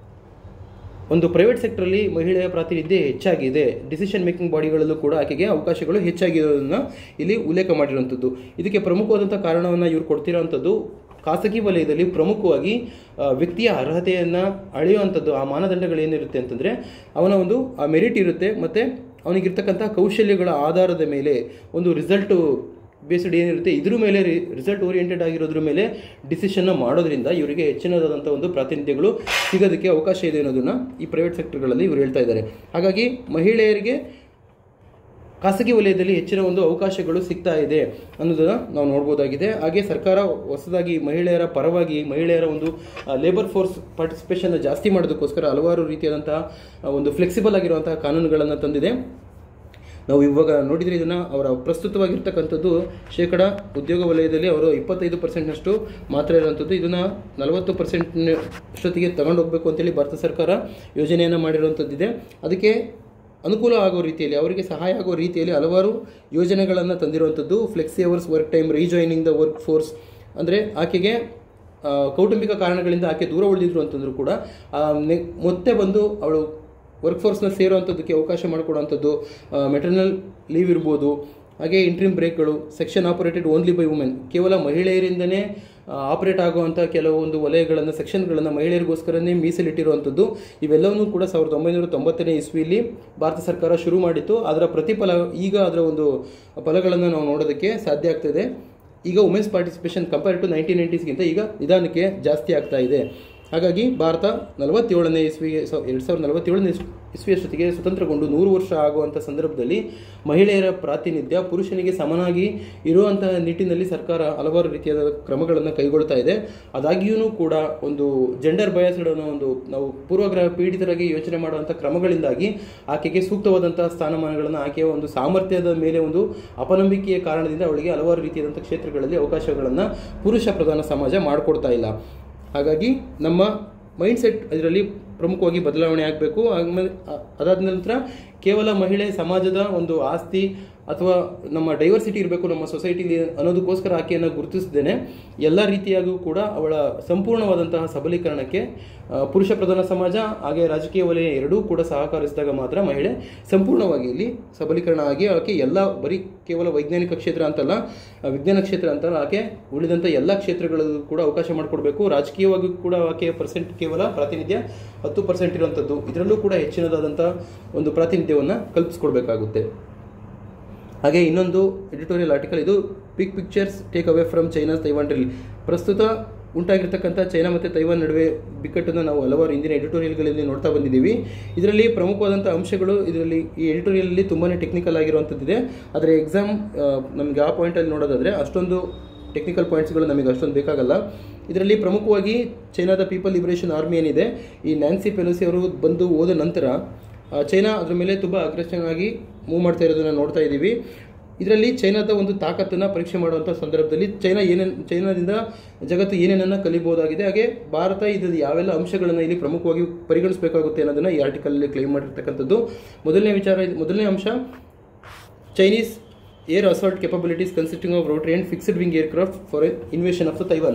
ಒಂದು ಪ್ರೈವೇಟ್ ಸೆಕ್ಟರಲ್ಲಿ ಮಹಿಳೆಯ ಪ್ರಾತಿನಿಧ್ಯ ಹೆಚ್ಚಾಗಿದೆ ಡಿಸಿಷನ್ ಮೇಕಿಂಗ್ ಬಾಡಿಗಳಲ್ಲೂ ಕೂಡ ಆಕೆಗೆ ಅವಕಾಶಗಳು ಹೆಚ್ಚಾಗಿರೋದನ್ನು ಇಲ್ಲಿ ಉಲ್ಲೇಖ ಮಾಡಿರುವಂಥದ್ದು ಇದಕ್ಕೆ ಪ್ರಮುಖವಾದಂಥ ಕಾರಣವನ್ನು ಇವರು ಕೊಡ್ತಿರೋವಂಥದ್ದು ಖಾಸಗಿ ವಲಯದಲ್ಲಿ ಪ್ರಮುಖವಾಗಿ ಆ, ವ್ಯಕ್ತಿಯ ಅರ್ಹತೆಯನ್ನು ಅಳೆಯುವಂಥದ್ದು ಆ ಮಾನದಂಡಗಳೇನಿರುತ್ತೆ ಅಂತಂದರೆ ಅವನ ಒಂದು ಆ ಮೆರಿಟ್ ಇರುತ್ತೆ ಮತ್ತು ಅವನಿಗಿರ್ತಕ್ಕಂಥ ಕೌಶಲ್ಯಗಳ ಆಧಾರದ ಮೇಲೆ ಒಂದು ರಿಸಲ್ಟು ಬೇಸ್ಡ್ ಏನಿರುತ್ತೆ ಇದ್ರ ಮೇಲೆ ರಿಸಲ್ಟ್ ಓರಿಯೆಂಟೆಡ್ ಆಗಿರೋದ್ರ ಮೇಲೆ ಡಿಸಿಷನ್ನ ಮಾಡೋದ್ರಿಂದ ಇವರಿಗೆ ಹೆಚ್ಚಿನದಾದಂಥ ಒಂದು ಪ್ರಾತಿನಿಧ್ಯಗಳು ಸಿಗೋದಕ್ಕೆ ಅವಕಾಶ ಇದೆ ಅನ್ನೋದನ್ನು ಈ ಪ್ರೈವೇಟ್ ಸೆಕ್ಟರ್ಗಳಲ್ಲಿ ಇವರು ಹೇಳ್ತಾ ಇದ್ದಾರೆ ಹಾಗಾಗಿ ಮಹಿಳೆಯರಿಗೆ ಖಾಸಗಿ ವಲಯದಲ್ಲಿ ಹೆಚ್ಚಿನ ಒಂದು ಅವಕಾಶಗಳು ಸಿಗ್ತಾ ಇದೆ ಅನ್ನೋದನ್ನು ನಾವು ನೋಡ್ಬೋದಾಗಿದೆ ಹಾಗೆ ಸರ್ಕಾರ ಹೊಸದಾಗಿ ಮಹಿಳೆಯರ ಪರವಾಗಿ ಮಹಿಳೆಯರ ಒಂದು ಲೇಬರ್ ಫೋರ್ಸ್ ಪಾರ್ಟಿಸಿಪೇಷನ್ ಜಾಸ್ತಿ ಮಾಡೋದಕ್ಕೋಸ್ಕರ ಹಲವಾರು ರೀತಿಯಾದಂತಹ ಆ, ಒಂದು ಫ್ಲೆಕ್ಸಿಬಲ್ ಆಗಿರುವಂತಹ ಕಾನೂನುಗಳನ್ನು ತಂದಿದೆ ನಾವು ಇವಾಗ ನೋಡಿದರೆ ಇದನ್ನು ಅವರ ಪ್ರಸ್ತುತವಾಗಿರ್ತಕ್ಕಂಥದ್ದು ಶೇಕಡ ಉದ್ಯೋಗ ವಲಯದಲ್ಲಿ ಅವರು ಇಪ್ಪತ್ತೈದು ಪರ್ಸೆಂಟ್ನಷ್ಟು ಮಾತ್ರ ಇರುವಂಥದ್ದು ಇದನ್ನು ನಲವತ್ತು ಪರ್ಸೆಂಟ್ ಅಷ್ಟೊತ್ತಿಗೆ ತಗೊಂಡು ಹೋಗಬೇಕು ಅಂತೇಳಿ ಭಾರತ ಸರ್ಕಾರ ಯೋಜನೆಯನ್ನು ಮಾಡಿರುವಂಥದ್ದಿದೆ ಅದಕ್ಕೆ ಅನುಕೂಲ ಆಗೋ ರೀತಿಯಲ್ಲಿ ಅವರಿಗೆ ಸಹಾಯ ಆಗೋ ರೀತಿಯಲ್ಲಿ ಹಲವಾರು ಯೋಜನೆಗಳನ್ನು ತಂದಿರುವಂಥದ್ದು flexi hours work time rejoining the workforce ಅಂದರೆ ಆಕೆಗೆ ಆ, ಕೌಟುಂಬಿಕ ಕಾರಣಗಳಿಂದ ಆಕೆ ದೂರ ಉಳಿದಿದ್ರು ಅಂತಂದ್ರೂ ಕೂಡ ಆ, ನೆ- ಮತ್ತೆ ಬಂದು ಅವಳು ವರ್ಕ್ ಫೋರ್ಸ್ನ ಸೇರುವಂಥದ್ದಕ್ಕೆ ಅವಕಾಶ ಮಾಡಿಕೊಡುವಂಥದ್ದು ಮೆಟರ್ನಲ್ ಲೀವ್ ಇರ್ಬೋದು ಹಾಗೆ ಇಂಟ್ರಿಮ್ ಬ್ರೇಕ್ಗಳು section operated only by women ಕೇವಲ ಮಹಿಳೆಯರಿಂದನೇ ಆಪರೇಟ್ ಆಗುವಂಥ ಕೆಲವೊಂದು ವಲಯಗಳನ್ನು ಸೆಕ್ಷನ್ಗಳನ್ನು ಮಹಿಳೆಯರಿಗೋಸ್ಕರನೇ ಮೀಸಲಿಟ್ಟಿರುವಂಥದ್ದು ಇವೆಲ್ಲವನ್ನೂ ಕೂಡ ಸಾವಿರದ ಒಂಬೈನೂರ ತೊಂಬತ್ತನೇ ಇಸ್ವಿಯಲ್ಲಿ ಭಾರತ ಸರ್ಕಾರ ಶುರು ಮಾಡಿತ್ತು ಅದರ ಪ್ರತಿಫಲ ಈಗ ಅದರ ಒಂದು ಫಲಗಳನ್ನು ನಾವು ನೋಡೋದಕ್ಕೆ ಸಾಧ್ಯ ಆಗ್ತದೆ ಈಗ women's participation compare to nineteen ನೈಂಟೀಸ್ಗಿಂತ ಈಗ ನಿಧಾನಕ್ಕೆ ಜಾಸ್ತಿ ಆಗ್ತಾ ಇದೆ ಹಾಗಾಗಿ ಭಾರತ ನಲವತ್ತೇಳನೇ ಇಸ್ವಿಗೆ ಎರಡು ಸಾವಿರದ ನಲವತ್ತೇಳನೇ ಇಸ್- ಇಸ್ವಿಯಷ್ಟೊತ್ತಿಗೆ ಸ್ವತಂತ್ರಗೊಂಡು ನೂರು ವರ್ಷ ಆಗುವಂಥ ಸಂದರ್ಭದಲ್ಲಿ ಮಹಿಳೆಯರ ಪ್ರಾತಿನಿಧ್ಯ ಪುರುಷನಿಗೆ ಸಮನಾಗಿ ಇರುವಂತಹ ನಿಟ್ಟಿನಲ್ಲಿ ಸರ್ಕಾರ ಹಲವಾರು ರೀತಿಯಾದ ಕ್ರಮಗಳನ್ನು ಕೈಗೊಳ್ತಾ ಇದೆ ಆದಾಗ್ಯೂ ಕೂಡ ಒಂದು ಜೆಂಡರ್ ಬಯಸ್ಡ್ ಅನ್ನೋ ಒಂದು ನಾವು ಪೂರ್ವಗ್ರಹ ಪೀಡಿತರಾಗಿ ಯೋಚನೆ ಮಾಡುವಂಥ ಕ್ರಮಗಳಿಂದಾಗಿ ಆಕೆಗೆ ಸೂಕ್ತವಾದಂತಹ ಸ್ಥಾನಮಾನಗಳನ್ನು ಆಕೆಯ ಒಂದು ಸಾಮರ್ಥ್ಯದ ಮೇಲೆ ಒಂದು ಅಪನಂಬಿಕೆಯ ಕಾರಣದಿಂದ ಅವಳಿಗೆ ಹಲವಾರು ರೀತಿಯಾದಂಥ ಕ್ಷೇತ್ರಗಳಲ್ಲಿ ಅವಕಾಶಗಳನ್ನು ಪುರುಷ ಪ್ರಧಾನ ಸಮಾಜ ಮಾಡಿಕೊಡ್ತಾ ಇಲ್ಲ ಹಾಗಾಗಿ ನಮ್ಮ ಮೈಂಡ್ಸೆಟ್ ಇದರಲ್ಲಿ ಪ್ರಮುಖವಾಗಿ ಬದಲಾವಣೆ ಆಗಬೇಕು ಆಮೇಲೆ ಅ- ಅದಾದ ನಂತರ ಕೇವಲ ಮಹಿಳೆ ಸಮಾಜದ ಒಂದು ಆಸ್ತಿ ಅಥವಾ ನಮ್ಮ ಡೈವರ್ಸಿಟಿ ಇರಬೇಕು ನಮ್ಮ ಸೊಸೈಟಿಲಿ ಅನ್ನೋದಕ್ಕೋಸ್ಕರ ಆಕೆಯನ್ನು ಗುರುತಿಸದೇನೆ ಎಲ್ಲ ರೀತಿಯಾಗೂ ಕೂಡ ಅವಳ ಸಂಪೂರ್ಣವಾದಂತಹ ಸಬಲೀಕರಣಕ್ಕೆ ಆ, ಪುರುಷ ಪ್ರಧಾನ ಸಮಾಜ ಹಾಗೆ ರಾಜಕೀಯ ವಲಯ ಎರಡೂ ಕೂಡ ಸಹಕರಿಸಿದಾಗ ಮಾತ್ರ ಮಹಿಳೆ ಸಂಪೂರ್ಣವಾಗಿ ಇಲ್ಲಿ ಸಬಲೀಕರಣ ಆಗಿ ಆಕೆ ಎಲ್ಲ ಬರೀ ಕೇವಲ ವೈಜ್ಞಾನಿಕ ಕ್ಷೇತ್ರ ಅಂತಲ್ಲ ಆ, ವಿಜ್ಞಾನ ಕ್ಷೇತ್ರ ಅಂತಲ್ಲ ಆಕೆ ಉಳಿದಂಥ ಎಲ್ಲ ಕ್ಷೇತ್ರಗಳಲ್ಲೂ ಕೂಡ ಅವಕಾಶ ಮಾಡಿಕೊಡ್ಬೇಕು ರಾಜಕೀಯವಾಗಿ ಕೂಡ ಆಕೆಯ ಪರ್ಸೆಂಟ್ ಕೇವಲ ಪ್ರಾತಿನಿಧ್ಯ ಹತ್ತು ಪರ್ಸೆಂಟ್ ಇರುವಂಥದ್ದು ಇದರಲ್ಲೂ ಕೂಡ ಹೆಚ್ಚಿನದಾದಂಥ ಒಂದು ಪ್ರಾತಿನಿಧ್ಯವನ್ನು ಕಲ್ಪಿಸ್ಕೊಡ್ಬೇಕಾಗುತ್ತೆ ಹಾಗೆ ಇನ್ನೊಂದು ಎಡಿಟೋರಿಯಲ್ ಆರ್ಟಿಕಲ್ ಇದು big pictures take away from China's Taiwan ರಿಲ್ ಪ್ರಸ್ತುತ ಉಂಟಾಗಿರ್ತಕ್ಕಂಥ ಚೈನಾ ಮತ್ತು ತೈವಾನ್ ನಡುವೆ ಬಿಕ್ಕಟ್ಟನ್ನು ನಾವು ಹಲವಾರು ಇಂದಿನ ಎಡಿಟೋರಿಯಲ್ಗಳಲ್ಲಿ ನೋಡ್ತಾ ಬಂದಿದ್ದೀವಿ ಇದರಲ್ಲಿ ಪ್ರಮುಖವಾದಂಥ ಅಂಶಗಳು ಇದರಲ್ಲಿ ಈ ಎಡಿಟೋರಿಯಲಲ್ಲಿ ತುಂಬಾ ಟೆಕ್ನಿಕಲ್ ಆಗಿರುವಂಥದ್ದಿದೆ ಆದರೆ ಎಕ್ಸಾಮ್ ನಮಗೆ ಆ ಪಾಯಿಂಟಲ್ಲಿ ನೋಡೋದಾದರೆ ಅಷ್ಟೊಂದು ಟೆಕ್ನಿಕಲ್ ಪಾಯಿಂಟ್ಸ್ಗಳು ನಮಗೆ ಅಷ್ಟೊಂದು ಬೇಕಾಗಲ್ಲ ಇದರಲ್ಲಿ ಪ್ರಮುಖವಾಗಿ ಚೈನಾದ ಪೀಪಲ್ ಲಿಬರೇಷನ್ ಆರ್ಮಿ ಏನಿದೆ ಈ ನ್ಯಾನ್ಸಿ ಪೆಲೋಸಿ ಅವರು ಬಂದು ಹೋದ ನಂತರ ಆ, ಚೈನಾ ಅದ್ರ ಮೇಲೆ ತುಂಬ ಅಗ್ರೆಷನ್ ಆಗಿ ಮೂವ್ ಮಾಡ್ತಾ ಇರೋದನ್ನ ನೋಡ್ತಾ ಇದ್ದೀವಿ ಇದರಲ್ಲಿ ಚೈನಾದ ಒಂದು ತಾಕತ್ತನ್ನು ಪರೀಕ್ಷೆ ಮಾಡುವಂಥ ಸಂದರ್ಭದಲ್ಲಿ ಚೈನಾ ಏನೇನು ಚೈನಾದಿಂದ ಜಗತ್ತು ಏನೇನನ್ನು ಕಲಿಬಹುದಾಗಿದೆ ಹಾಗೆ ಭಾರತ ಇದು ಯಾವೆಲ್ಲ ಅಂಶಗಳನ್ನು ಇಲ್ಲಿ ಪ್ರಮುಖವಾಗಿ ಪರಿಗಣಿಸಬೇಕಾಗುತ್ತೆ ಅನ್ನೋದನ್ನು ಈ ಆರ್ಟಿಕಲಲ್ಲಿ ಕ್ಲೈಮ್ ಮಾಡಿರ್ತಕ್ಕಂಥದ್ದು ಮೊದಲನೇ ವಿಚಾರ ಇದು- ಮೊದಲನೇ ಅಂಶ Chinese air assault capabilities consisting of rotary and fixed wing aircraft for invasion of the Taiwan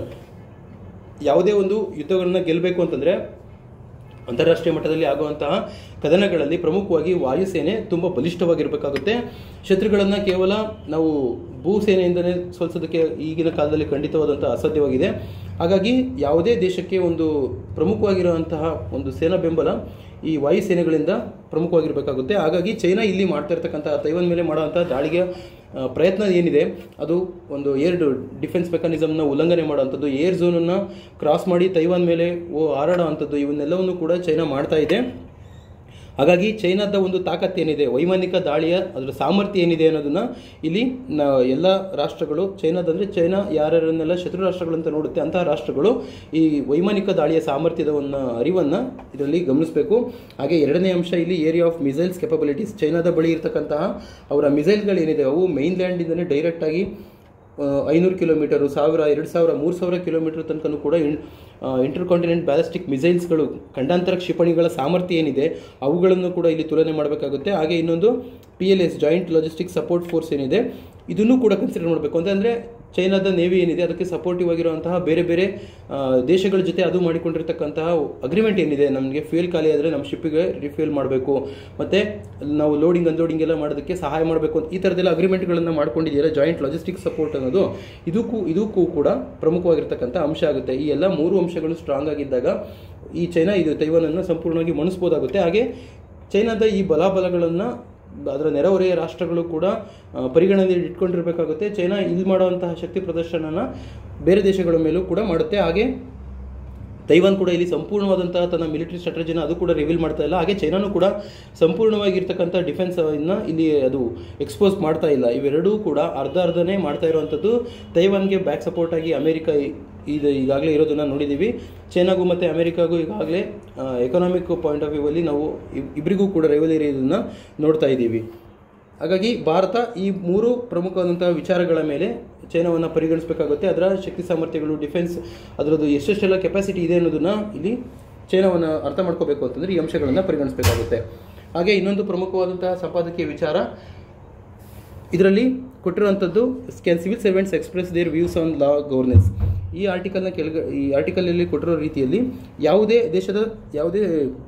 ಯಾವುದೇ ಒಂದು ಯುದ್ಧಗಳನ್ನ ಗೆಲ್ಲಬೇಕು ಅಂತಂದರೆ ಅಂತಾರಾಷ್ಟ್ರೀಯ ಮಟ್ಟದಲ್ಲಿ ಆಗುವಂತಹ ಕದನಗಳಲ್ಲಿ ಪ್ರಮುಖವಾಗಿ ವಾಯುಸೇನೆ ತುಂಬ ಬಲಿಷ್ಠವಾಗಿರಬೇಕಾಗುತ್ತೆ ಶತ್ರುಗಳನ್ನು ಕೇವಲ ನಾವು ಭೂಸೇನೆಯಿಂದಲೇ ಸೋಲಿಸೋದಕ್ಕೆ ಈಗಿನ ಕಾಲದಲ್ಲಿ ಖಂಡಿತವಾದಂಥ ಅಸಾಧ್ಯವಾಗಿದೆ ಹಾಗಾಗಿ ಯಾವುದೇ ದೇಶಕ್ಕೆ ಒಂದು ಪ್ರಮುಖವಾಗಿರುವಂತಹ ಒಂದು ಸೇನಾ ಬೆಂಬಲ ಈ ವಾಯುಸೇನೆಗಳಿಂದ ಪ್ರಮುಖವಾಗಿರಬೇಕಾಗುತ್ತೆ ಹಾಗಾಗಿ ಚೈನಾ ಇಲ್ಲಿ ಮಾಡ್ತಾ ಇರ್ತಕ್ಕಂಥ ತೈವಾನ್ ಮೇಲೆ ಮಾಡುವಂಥ ದಾಳಿಗೆ ಆ, ಪ್ರಯತ್ನ ಏನಿದೆ ಅದು ಒಂದು ಏರ್ ಡಿಫೆನ್ಸ್ ಮೆಕಾನಿಸಮ್ನ ಉಲ್ಲಂಘನೆ ಮಾಡುವಂಥದ್ದು ಏರ್ ಝೋನನ್ನು ಕ್ರಾಸ್ ಮಾಡಿ ತೈವಾನ್ ಮೇಲೆ ಓ ಹಾರಾಡೋ ಅಂಥದ್ದು ಇವನ್ನೆಲ್ಲವನ್ನು ಕೂಡ ಚೈನಾ ಮಾಡ್ತಾ ಇದೆ ಹಾಗಾಗಿ ಚೈನಾದ ಒಂದು ತಾಕತ್ತು ಏನಿದೆ ವೈಮಾನಿಕ ದಾಳಿಯ ಅದರ ಸಾಮರ್ಥ್ಯ ಏನಿದೆ ಅನ್ನೋದನ್ನ ಇಲ್ಲಿ ನ- ಎಲ್ಲ ರಾಷ್ಟ್ರಗಳು ಚೈನಾದಂದ್ರೆ ಚೈನಾ ಯಾರ್ಯಾರನ್ನೆಲ್ಲ ಶತ್ರು ರಾಷ್ಟ್ರಗಳು ಅಂತ ನೋಡುತ್ತೆ ಅಂತಹ ರಾಷ್ಟ್ರಗಳು ಈ ವೈಮಾನಿಕ ದಾಳಿಯ ಸಾಮರ್ಥ್ಯದವನ್ನ ಅರಿವನ್ನ ಇದರಲ್ಲಿ ಗಮನಿಸಬೇಕು ಹಾಗೆ ಎರಡನೇ ಅಂಶ ಇಲ್ಲಿ ಏರಿಯಾ ಆಫ್ ಮಿಸೈಲ್ಸ್ ಕೆಪಬಿಲಿಟೀಸ್ ಚೈನಾದ ಬಳಿ ಇರತಕ್ಕಂತಹ ಅವರ ಮಿಸೈಲ್ಗಳೇನಿದೆ ಅವು ಮೈನ್ ಲ್ಯಾಂಡಿಂದಲೇ ಡೈರೆಕ್ಟ್ ಆಗಿ ಐನೂರು ಕಿಲೋಮೀಟರು ಸಾವಿರ ಎರಡು ಸಾವಿರ ಮೂರು ಸಾವಿರ ಕಿಲೋಮೀಟರ್ ತನಕನೂ ಕೂಡ ಇಂಟರ್ ಕಾಂಟಿನೆಂಟ್ ಬ್ಯಾಲಿಸ್ಟಿಕ್ ಮಿಸೈಲ್ಸ್ಗಳು ಖಂಡಾಂತರ ಕ್ಷಿಪಣಿಗಳ ಸಾಮರ್ಥ್ಯ ಏನಿದೆ ಅವುಗಳನ್ನು ಕೂಡ ಇಲ್ಲಿ ತುಲನೆ ಮಾಡಬೇಕಾಗುತ್ತೆ ಹಾಗೆ ಇನ್ನೊಂದು P L S joint logistic support force ಏನಿದೆ ಇದನ್ನು ಕೂಡ ಕನ್ಸಿಡರ್ ಮಾಡಬೇಕು ಅಂತಂದರೆ ಚೈನಾದ ನೇವಿ ಏನಿದೆ ಅದಕ್ಕೆ ಸಪೋರ್ಟಿವ್ ಆಗಿರುವಂತಹ ಬೇರೆ ಬೇರೆ ಆ, ದೇಶಗಳ ಜೊತೆ ಅದು ಮಾಡಿಕೊಂಡಿರ್ತಕ್ಕಂತಹ ಅಗ್ರಿಮೆಂಟ್ ಏನಿದೆ ನಮಗೆ ಫ್ಯೂಯಲ್ ಖಾಲಿ ಆದರೆ ನಮ್ಮ ಶಿಪ್ಪಿಗೆ ರಿಫ್ಯೂಲ್ ಮಾಡಬೇಕು ಮತ್ತು ನಾವು ಲೋಡಿಂಗ್ ಅನ್ಲೋಡಿಂಗ್ ಎಲ್ಲ ಮಾಡೋದಕ್ಕೆ ಸಹಾಯ ಮಾಡಬೇಕು ಅಂತ ಈ ಥರದ್ದೆಲ್ಲ ಅಗ್ರಿಮೆಂಟ್ಗಳನ್ನು ಮಾಡ್ಕೊಂಡಿದೆಯಲ್ಲ ಜಾಯಿಂಟ್ ಲಾಜಿಸ್ಟಿಕ್ ಸಪೋರ್ಟ್ ಅನ್ನೋದು ಇದಕ್ಕೂ ಇದಕ್ಕೂ ಕೂಡ ಪ್ರಮುಖವಾಗಿರ್ತಕ್ಕಂಥ ಅಂಶ ಆಗುತ್ತೆ ಈ ಎಲ್ಲ ಮೂರು ಅಂಶಗಳು ಸ್ಟ್ರಾಂಗ್ ಆಗಿದ್ದಾಗ ಈ ಚೈನಾ ಇದು ತೈವಾನನ್ನು ಸಂಪೂರ್ಣವಾಗಿ ಮಣಿಸ್ಬೋದಾಗುತ್ತೆ ಹಾಗೆ ಚೈನಾದ ಈ ಬಲಾಬಲಗಳನ್ನು ಅದರ ನೆರೆಹೊರೆಯ ರಾಷ್ಟ್ರಗಳು ಕೂಡ ಆ, ಪರಿಗಣನೆಯಲ್ಲಿ ಇಟ್ಕೊಂಡಿರಬೇಕಾಗುತ್ತೆ ಚೈನಾ ಇಲ್ಲಿ ಮಾಡುವಂತಹ ಶಕ್ತಿ ಪ್ರದರ್ಶನನ ಬೇರೆ ದೇಶಗಳ ಮೇಲೂ ಕೂಡ ಮಾಡುತ್ತೆ ಹಾಗೆ ತೈವಾನ್ ಕೂಡ ಇಲ್ಲಿ ಸಂಪೂರ್ಣವಾದಂತಹ ತನ್ನ ಮಿಲಿಟರಿ ಸ್ಟ್ರಾಟಜಿನ ಅದು ಕೂಡ ರಿವೀಲ್ ಮಾಡ್ತಾ ಇಲ್ಲ ಹಾಗೆ ಚೈನಾನು ಕೂಡ ಸಂಪೂರ್ಣವಾಗಿರ್ತಕ್ಕಂಥ ಡಿಫೆನ್ಸ್ ಇನ್ನ ಇಲ್ಲಿ ಅದು ಎಕ್ಸ್ಪೋಸ್ ಮಾಡ್ತಾ ಇಲ್ಲ ಇವೆರಡೂ ಕೂಡ ಅರ್ಧ ಅರ್ಧನೇ ಮಾಡ್ತಾ ಇರುವಂಥದ್ದು ತೈವಾನ್ಗೆ ಬ್ಯಾಕ್ ಸಪೋರ್ಟ್ ಆಗಿ ಅಮೆರಿಕ ಈ- ಇದು ಈಗಾಗಲೇ ಇರೋದನ್ನ ನೋಡಿದ್ದೀವಿ ಚೈನಾಗೂ ಮತ್ತು ಅಮೆರಿಕಾಗೂ ಈಗಾಗಲೇ ಎಕನಾಮಿಕ್ ಪಾಯಿಂಟ್ ಆಫ್ ವ್ಯೂ ಅಲ್ಲಿ ನಾವು ಇಬ್- ಇಬ್ಬರಿಗೂ ಕೂಡ ರೈವಲರಿ ಇದನ್ನು ನೋಡ್ತಾ ಇದ್ದೀವಿ ಹಾಗಾಗಿ ಭಾರತ ಈ ಮೂರು ಪ್ರಮುಖವಾದಂತಹ ವಿಚಾರಗಳ ಮೇಲೆ ಚೈನಾವನ್ನು ಪರಿಗಣಿಸಬೇಕಾಗುತ್ತೆ ಅದರ ಶಕ್ತಿ ಸಾಮರ್ಥ್ಯಗಳು ಡಿಫೆನ್ಸ್ ಅದರದ್ದು ಎಷ್ಟೆಷ್ಟೆಲ್ಲ ಕೆಪಾಸಿಟಿ ಇದೆ ಅನ್ನೋದನ್ನ ಇಲ್ಲಿ ಚೈನಾವನ್ನು ಅರ್ಥ ಮಾಡ್ಕೋಬೇಕು ಅಂತಂದ್ರೆ ಈ ಅಂಶಗಳನ್ನು ಪರಿಗಣಿಸಬೇಕಾಗುತ್ತೆ ಹಾಗೆ ಇನ್ನೊಂದು ಪ್ರಮುಖವಾದಂತಹ ಸಂಪಾದಕೀಯ ವಿಚಾರ ಇದರಲ್ಲಿ ಕೊಟ್ಟಿರುವಂಥದ್ದು can civil servants express their views on law governance ಈ ಆರ್ಟಿಕಲ್ನ ಕೆಳಗ ಈ ಆರ್ಟಿಕಲಲ್ಲಿ ಕೊಟ್ಟಿರೋ ರೀತಿಯಲ್ಲಿ ಯಾವುದೇ ದೇಶದ ಯಾವುದೇ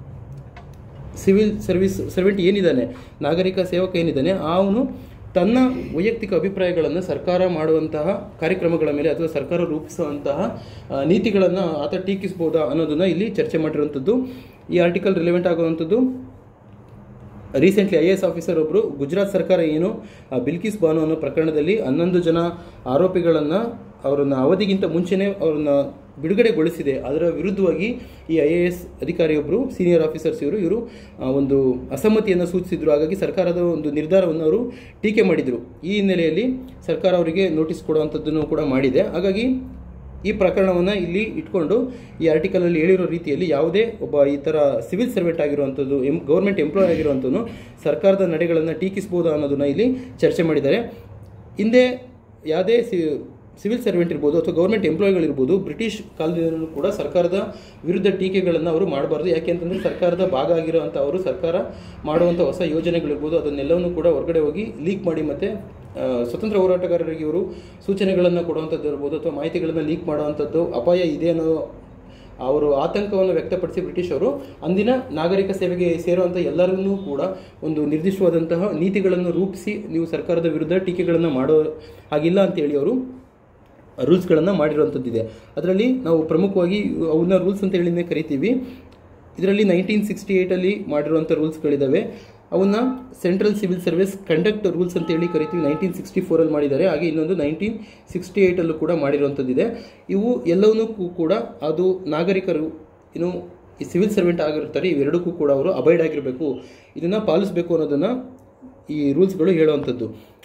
ಸಿವಿಲ್ ಸರ್ವಿಸ್ ಸರ್ವೆಂಟ್ ಏನಿದ್ದಾನೆ ನಾಗರಿಕ ಸೇವಕ ಏನಿದ್ದಾನೆ ಅವನು ತನ್ನ ವೈಯಕ್ತಿಕ ಅಭಿಪ್ರಾಯಗಳನ್ನು ಸರ್ಕಾರ ಮಾಡುವಂತಹ ಕಾರ್ಯಕ್ರಮಗಳ ಮೇಲೆ ಅಥವಾ ಸರ್ಕಾರ ರೂಪಿಸುವಂತಹ ಆ, ನೀತಿಗಳನ್ನು ಆತ ಟೀಕಿಸಬಹುದಾ ಅನ್ನೋದನ್ನ ಇಲ್ಲಿ ಚರ್ಚೆ ಮಾಡಿರುವಂಥದ್ದು ಈ ಆರ್ಟಿಕಲ್ ರಿಲೆವೆಂಟ್ ಆಗುವಂಥದ್ದು recently I A S officer ಒಬ್ಬರು ಗುಜರಾತ್ ಸರ್ಕಾರ ಏನು ಆ ಬಿಲ್ಕಿಸ್ ಬಾನು ಅನ್ನೋ ಪ್ರಕರಣದಲ್ಲಿ ಹನ್ನೊಂದು ಜನ ಆರೋಪಿಗಳನ್ನು ಅವರನ್ನ ಅವಧಿಗಿಂತ ಮುಂಚೆನೇ ಅವ್ರನ್ನ ಬಿಡುಗಡೆಗೊಳಿಸಿದೆ ಅದರ ವಿರುದ್ಧವಾಗಿ ಈ ಐ ಎ ಎಸ್ ಅಧಿಕಾರಿಯೊಬ್ಬರು ಸೀನಿಯರ್ ಆಫೀಸರ್ಸ್ ಇವರು ಇವರು ಆ, ಒಂದು ಅಸಮ್ಮತಿಯನ್ನು ಸೂಚಿಸಿದ್ರು ಹಾಗಾಗಿ ಸರ್ಕಾರದ ಒಂದು ನಿರ್ಧಾರವನ್ನು ಅವರು ಟೀಕೆ ಮಾಡಿದರು ಈ ಹಿನ್ನೆಲೆಯಲ್ಲಿ ಸರ್ಕಾರ ಅವರಿಗೆ ನೋಟಿಸ್ ಕೊಡುವಂಥದ್ದನ್ನು ಕೂಡ ಮಾಡಿದೆ ಹಾಗಾಗಿ ಈ ಪ್ರಕರಣವನ್ನು ಇಲ್ಲಿ ಇಟ್ಕೊಂಡು ಈ ಆರ್ಟಿಕಲಲ್ಲಿ ಹೇಳಿರೋ ರೀತಿಯಲ್ಲಿ ಯಾವುದೇ ಒಬ್ಬ ಈ ಥರ ಸಿವಿಲ್ ಸರ್ವೆಂಟ್ ಆಗಿರುವಂಥದ್ದು ಎಂ ಗೌರ್ಮೆಂಟ್ ಎಂಪ್ಲಾಯ್ ಆಗಿರುವಂಥದ್ದು ಸರ್ಕಾರದ ನಡೆಗಳನ್ನು ಟೀಕಿಸ್ಬೋದಾ ಅನ್ನೋದನ್ನ ಇಲ್ಲಿ ಚರ್ಚೆ ಮಾಡಿದ್ದಾರೆ ಹಿಂದೆ ಯಾವುದೇ ಸಿ ಸಿವಿಲ್ ಸರ್ವೆಂಟ್ ಇರ್ಬೋದು ಅಥವಾ ಗೌರ್ಮೆಂಟ್ ಎಂಪ್ಲಾಯ್ಗಳಿರ್ಬೋದು ಬ್ರಿಟಿಷ್ ಕಾಲದಿಂದಲೂ ಕೂಡ ಸರ್ಕಾರದ ವಿರುದ್ಧ ಟೀಕೆಗಳನ್ನು ಅವರು ಮಾಡಬಾರ್ದು ಯಾಕೆ ಅಂತಂದರೆ ಸರ್ಕಾರದ ಭಾಗ ಆಗಿರುವಂಥ ಅವರು ಸರ್ಕಾರ ಮಾಡುವಂಥ ಹೊಸ ಯೋಜನೆಗಳಿರ್ಬೋದು ಅದನ್ನೆಲ್ಲವನ್ನು ಕೂಡ ಹೊರಗಡೆ ಹೋಗಿ ಲೀಕ್ ಮಾಡಿ ಮತ್ತೆ ಆ, ಸ್ವತಂತ್ರ ಹೋರಾಟಗಾರರಿಗೆ ಇವರು ಸೂಚನೆಗಳನ್ನು ಕೊಡುವಂಥದ್ದು ಇರ್ಬೋದು ಅಥವಾ ಮಾಹಿತಿಗಳನ್ನು ಲೀಕ್ ಮಾಡುವಂಥದ್ದು ಅಪಾಯ ಇದೆ ಅನ್ನೋ ಅವರು ಆತಂಕವನ್ನು ವ್ಯಕ್ತಪಡಿಸಿ ಬ್ರಿಟಿಷ್ ಅವರು ಅಂದಿನ ನಾಗರಿಕ ಸೇವೆಗೆ ಸೇರುವಂಥ ಎಲ್ಲರನ್ನೂ ಕೂಡ ಒಂದು ನಿರ್ದಿಷ್ಟವಾದಂತಹ ನೀತಿಗಳನ್ನು ರೂಪಿಸಿ ನೀವು ಸರ್ಕಾರದ ವಿರುದ್ಧ ಟೀಕೆಗಳನ್ನು ಮಾಡೋ ಹಾಗಿಲ್ಲ ಅಂತೇಳಿ ಅವರು ರೂಲ್ಸ್ಗಳನ್ನು ಮಾಡಿರುವಂಥದ್ದಿದೆ ಅದರಲ್ಲಿ ನಾವು ಪ್ರಮುಖವಾಗಿ ಅವನ್ನ ರೂಲ್ಸ್ ಅಂತ ಹೇಳಿನೇ ಕರಿತೀವಿ ಇದರಲ್ಲಿ ನೈನ್ಟೀನ್ ಸಿಕ್ಸ್ಟಿ ಏಯ್ಟಲ್ಲಿ ಮಾಡಿರುವಂಥ ರೂಲ್ಸ್ಗಳಿದ್ದಾವೆ ಅವನ್ನ central civil service conduct rules ಅಂತ ಹೇಳಿ ಕರಿತೀವಿ ನೈನ್ಟೀನ್ ಸಿಕ್ಸ್ಟಿ ಫೋರಲ್ಲಿ ಮಾಡಿದ್ದಾರೆ ಹಾಗೆ ಇನ್ನೊಂದು ನೈನ್ಟೀನ್ ಸಿಕ್ಸ್ಟಿ ಏಯ್ಟಲ್ಲೂ ಕೂಡ ಮಾಡಿರುವಂಥದ್ದಿದೆ ಇವು ಎಲ್ಲವನ್ನೂ ಕೂಡ ಅದು ನಾಗರಿಕರು ಇನ್ನು ಈ ಸಿವಿಲ್ ಸರ್ವೆಂಟ್ ಆಗಿರ್ತಾರೆ ಇವೆರಡಕ್ಕೂ ಕೂಡ ಅವರು ಅಬೈಡ್ ಆಗಿರಬೇಕು ಇದನ್ನು ಪಾಲಿಸಬೇಕು ಅನ್ನೋದನ್ನು ಈ ರೂಲ್ಸ್ಗಳು ಹೇಳುವಂಥದ್ದು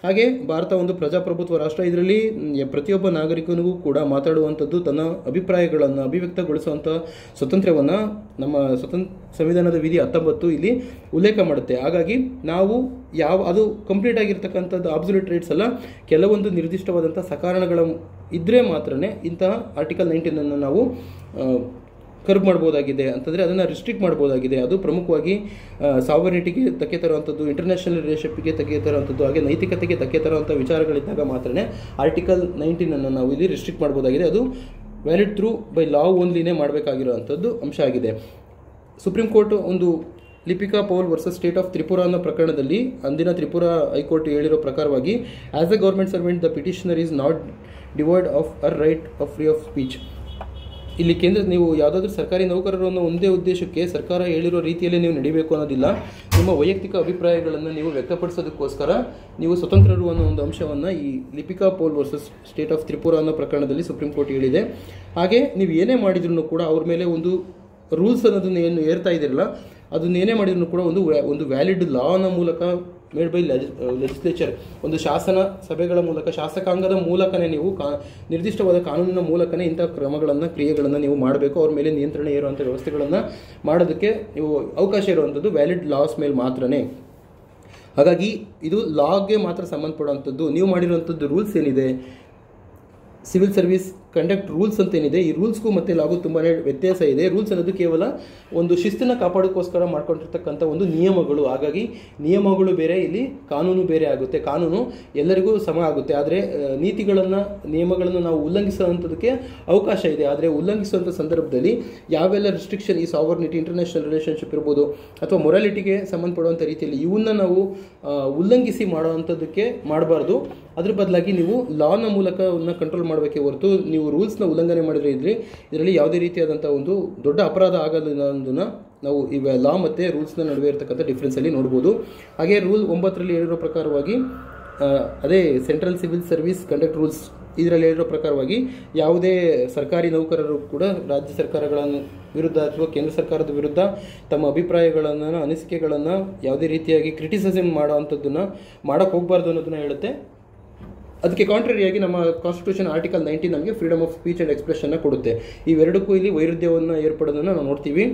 ಹಾಗೆ ಭಾರತ ಒಂದು ಪ್ರಜಾಪ್ರಭುತ್ವ ರಾಷ್ಟ್ರ ಇದರಲ್ಲಿ ಮ್, ಪ್ರತಿಯೊಬ್ಬ ನಾಗರಿಕನಿಗೂ ಕೂಡ ಮಾತಾಡುವಂಥದ್ದು ತನ್ನ ಅಭಿಪ್ರಾಯಗಳನ್ನು ಅಭಿವ್ಯಕ್ತಗೊಳಿಸುವಂಥ ಸ್ವಾತಂತ್ರ್ಯವನ್ನು ನಮ್ಮ ಸ್ವತಂತ್ರ ಸಂವಿಧಾನದ ವಿಧಿ ಹತ್ತೊಂಬತ್ತು ಇಲ್ಲಿ ಉಲ್ಲೇಖ ಮಾಡುತ್ತೆ ಹಾಗಾಗಿ ನಾವು ಯಾವ ಅದು ಕಂಪ್ಲೀಟ್ ಆಗಿರ್ತಕ್ಕಂಥದ್ದು ಆಬ್ಸಲ್ಯೂಟ್ ರೈಟ್ಸ್ ಅಲ್ಲ ಕೆಲವೊಂದು ನಿರ್ದಿಷ್ಟವಾದಂಥ ಸಕಾರಣಗಳ ಇದ್ದರೆ ಮಾತ್ರನೇ ಇಂತಹ ಆರ್ಟಿಕಲ್ ನೈನ್ಟೀನನ್ನು ನಾವು ಕರ್ಬ್ ಮಾಡ್ಬೋದಾಗಿದೆ ಅಂತಂದರೆ ಅದನ್ನು ರಿಸ್ಟ್ರಿಕ್ಟ್ ಮಾಡ್ಬೋದಾಗಿದೆ ಅದು ಪ್ರಮುಖವಾಗಿ ಸಾವರ್ನಿಟಿಗೆ ಧಕ್ಕೆ ತರುವಂಥದ್ದು ಇಂಟರ್ನ್ಯಾಷನಲ್ ರಿಲೇಷನ್ಶಿಪ್ಗೆ ಧಕ್ಕೆ ತರುವಂಥದ್ದು ಹಾಗೆ ನೈತಿಕತೆಗೆ ಧಕ್ಕೆ ತರುವಂಥ ವಿಚಾರಗಳಿದ್ದಾಗ ಮಾತ್ರನೇ ಆರ್ಟಿಕಲ್ ನೈನ್ಟೀನನ್ನು ನಾವು ಇಲ್ಲಿ ರಿಸ್ಟ್ರಿಕ್ಟ್ ಮಾಡ್ಬೋದಾಗಿದೆ ಅದು ವ್ಯಾಲಿಡ್ ಥ್ರೂ ಬೈ ಲಾ ಓನ್ಲಿನೇ ಮಾಡಬೇಕಾಗಿರುವಂಥದ್ದು ಅಂಶ ಆಗಿದೆ ಸುಪ್ರೀಂ ಕೋರ್ಟ್ ಒಂದು Lipika Paul versus state of Tripura ಅನ್ನೋ ಪ್ರಕರಣದಲ್ಲಿ ಅಂದಿನ ತ್ರಿಪುರಾ ಹೈಕೋರ್ಟ್ ಹೇಳಿರೋ ಪ್ರಕಾರವಾಗಿ as a government servant the petitioner is not devoid of her right of free of speech ಇಲ್ಲಿ ಕೇಂದ್ರ ನೀವು ಯಾವುದಾದ್ರೂ ಸರ್ಕಾರಿ ನೌಕರರು ಅನ್ನೋ ಒಂದೇ ಉದ್ದೇಶಕ್ಕೆ ಸರ್ಕಾರ ಹೇಳಿರೋ ರೀತಿಯಲ್ಲಿ ನೀವು ನಡಿಬೇಕು ಅನ್ನೋದಿಲ್ಲ ನಿಮ್ಮ ವೈಯಕ್ತಿಕ ಅಭಿಪ್ರಾಯಗಳನ್ನು ನೀವು ವ್ಯಕ್ತಪಡಿಸೋದಕ್ಕೋಸ್ಕರ ನೀವು ಸ್ವತಂತ್ರರು ಅನ್ನೋ ಒಂದು ಅಂಶವನ್ನು ಈ Lipika Paul versus state of Tripura ಅನ್ನೋ ಪ್ರಕರಣದಲ್ಲಿ ಸುಪ್ರೀಂ ಕೋರ್ಟ್ ಹೇಳಿದೆ ಹಾಗೆ ನೀವು ಏನೇ ಮಾಡಿದ್ರು ಕೂಡ ಅವ್ರ ಮೇಲೆ ಒಂದು ರೂಲ್ಸ್ ಅನ್ನೋದನ್ನ ಏನು ಏರ್ತಾ ಇದ್ದೀರಲ್ಲ ಅದನ್ನ ಏನೇ ಮಾಡಿದ್ರು ಕೂಡ ಒಂದು ವ್ಯಾ- ಒಂದು ವ್ಯಾಲಿಡ್ ಲಾನ ಮೂಲಕ ಮೇಡ್ ಬೈ ಲೆಜಿಸ್ಲೇಚರ್ ಒಂದು ಶಾಸನ ಸಭೆಗಳ ಮೂಲಕ ಶಾಸಕಾಂಗದ ಮೂಲಕನೇ ನೀವು ಕಾ ನಿರ್ದಿಷ್ಟವಾದ ಕಾನೂನಿನ ಮೂಲಕನೇ ಇಂಥ ಕ್ರಮಗಳನ್ನು ಕ್ರಿಯೆಗಳನ್ನು ನೀವು ಮಾಡಬೇಕು ಅವ್ರ ಮೇಲೆ ನಿಯಂತ್ರಣ ಇರುವಂಥ ವ್ಯವಸ್ಥೆಗಳನ್ನು ಮಾಡೋದಕ್ಕೆ ನೀವು ಅವಕಾಶ ಇರುವಂಥದ್ದು ವ್ಯಾಲಿಡ್ ಲಾಸ್ ಮೇಲೆ ಮಾತ್ರನೇ ಹಾಗಾಗಿ ಇದು ಲಾಗೆ ಮಾತ್ರ ಸಂಬಂಧಪಡುವಂಥದ್ದು ನೀವು ಮಾಡಿರುವಂಥದ್ದು ರೂಲ್ಸ್ ಏನಿದೆ ಸಿವಿಲ್ ಸರ್ವಿಸ್ ಕಂಡಕ್ಟ್ ರೂಲ್ಸ್ ಅಂತ ಏನಿದೆ ಈ ರೂಲ್ಸ್ಗೂ ಮತ್ತು ಲಾಗೂ ತುಂಬಾ ವ್ಯತ್ಯಾಸ ಇದೆ ರೂಲ್ಸ್ ಅನ್ನೋದು ಕೇವಲ ಒಂದು ಶಿಸ್ತನ್ನು ಕಾಪಾಡೋಕ್ಕೋಸ್ಕರ ಮಾಡ್ಕೊಂಡಿರ್ತಕ್ಕಂಥ ಒಂದು ನಿಯಮಗಳು ಹಾಗಾಗಿ ನಿಯಮಗಳು ಬೇರೆ ಇಲ್ಲಿ ಕಾನೂನು ಬೇರೆ ಆಗುತ್ತೆ ಕಾನೂನು ಎಲ್ಲರಿಗೂ ಸಮ ಆಗುತ್ತೆ ಆದರೆ ನೀತಿಗಳನ್ನು ನಿಯಮಗಳನ್ನು ನಾವು ಉಲ್ಲಂಘಿಸುವಂಥದ್ದಕ್ಕೆ ಅವಕಾಶ ಇದೆ ಆದರೆ ಉಲ್ಲಂಘಿಸುವಂಥ ಸಂದರ್ಭದಲ್ಲಿ ಯಾವೆಲ್ಲ ರಿಸ್ಟ್ರಿಕ್ಷನ್ ಈ ಸಾವರ್ನಿಟಿ ಇಂಟರ್ನ್ಯಾಷನಲ್ ರಿಲೇಷನ್ಶಿಪ್ ಇರ್ಬೋದು ಅಥವಾ ಮೊರಾಲಿಟಿಗೆ ಸಂಬಂಧಪಡುವಂಥ ರೀತಿಯಲ್ಲಿ ಇವನ್ನ ನಾವು ಆ, ಉಲ್ಲಂಘಿಸಿ ಮಾಡುವಂಥದ್ದಕ್ಕೆ ಮಾಡಬಾರ್ದು ಅದ್ರ ಬದಲಾಗಿ ನೀವು ಲಾನ ಮೂಲಕ ಅವನ್ನ ಕಂಟ್ರೋಲ್ ಮಾಡಬೇಕೇ ಹೊರತು ನೀವು ರೂಲ್ಸ್ನ ಉಲ್ಲಂಘನೆ ಮಾಡಿದ್ರೆ ಇದ್ರಿ ಇದರಲ್ಲಿ ಯಾವುದೇ ರೀತಿಯಾದಂಥ ಒಂದು ದೊಡ್ಡ ಅಪರಾಧ ಆಗೋದಿಲ್ಲ ಅನ್ನೋದನ್ನ ನಾವು ಈ ಲಾ ಮತ್ತು ರೂಲ್ಸ್ನ ನಡುವೆ ಇರತಕ್ಕಂಥ ಡಿಫ್ರೆನ್ಸಲ್ಲಿ ನೋಡ್ಬೋದು ಹಾಗೆ ರೂಲ್ ಒಂಬತ್ತರಲ್ಲಿ ಹೇಳಿರೋ ಪ್ರಕಾರವಾಗಿ ಆ, ಅದೇ central civil service conduct rules ಇದರಲ್ಲಿ ಹೇಳಿರೋ ಪ್ರಕಾರವಾಗಿ ಯಾವುದೇ ಸರ್ಕಾರಿ ನೌಕರರು ಕೂಡ ರಾಜ್ಯ ಸರ್ಕಾರಗಳ ವಿರುದ್ಧ ಅಥವಾ ಕೇಂದ್ರ ಸರ್ಕಾರದ ವಿರುದ್ಧ ತಮ್ಮ ಅಭಿಪ್ರಾಯಗಳನ್ನು ಅನಿಸಿಕೆಗಳನ್ನು ಯಾವುದೇ ರೀತಿಯಾಗಿ ಕ್ರಿಟಿಸಿಸಮ್ ಮಾಡೋವಂಥದ್ದನ್ನು ಮಾಡೋಕ್ಕೆ ಹೋಗಬಾರ್ದು ಅನ್ನೋದನ್ನ ಹೇಳುತ್ತೆ ಅದಕ್ಕೆ ಕಾಂಟ್ರರಿಯಾಗಿ ನಮ್ಮ ಕಾನ್ಸ್ಟಿಟ್ಯೂಷನ್ ಆರ್ಟಿಕಲ್ ನೈನ್ಟೀನ್ ನಮಗೆ ಫ್ರೀಡಮ್ ಆಫ್ ಸ್ಪೀಚ್ ಆ್ಯಂಡ್ ಎಕ್ಸ್ಪ್ರೆಷನ್ನ ಕೊಡುತ್ತೆ ಇವೆರಡಕ್ಕೂ ಇಲ್ಲಿ ವೈರುಧ್ಯವನ್ನು ಏರ್ಪಡೋದನ್ನು ನಾವು ನೋಡ್ತೀವಿ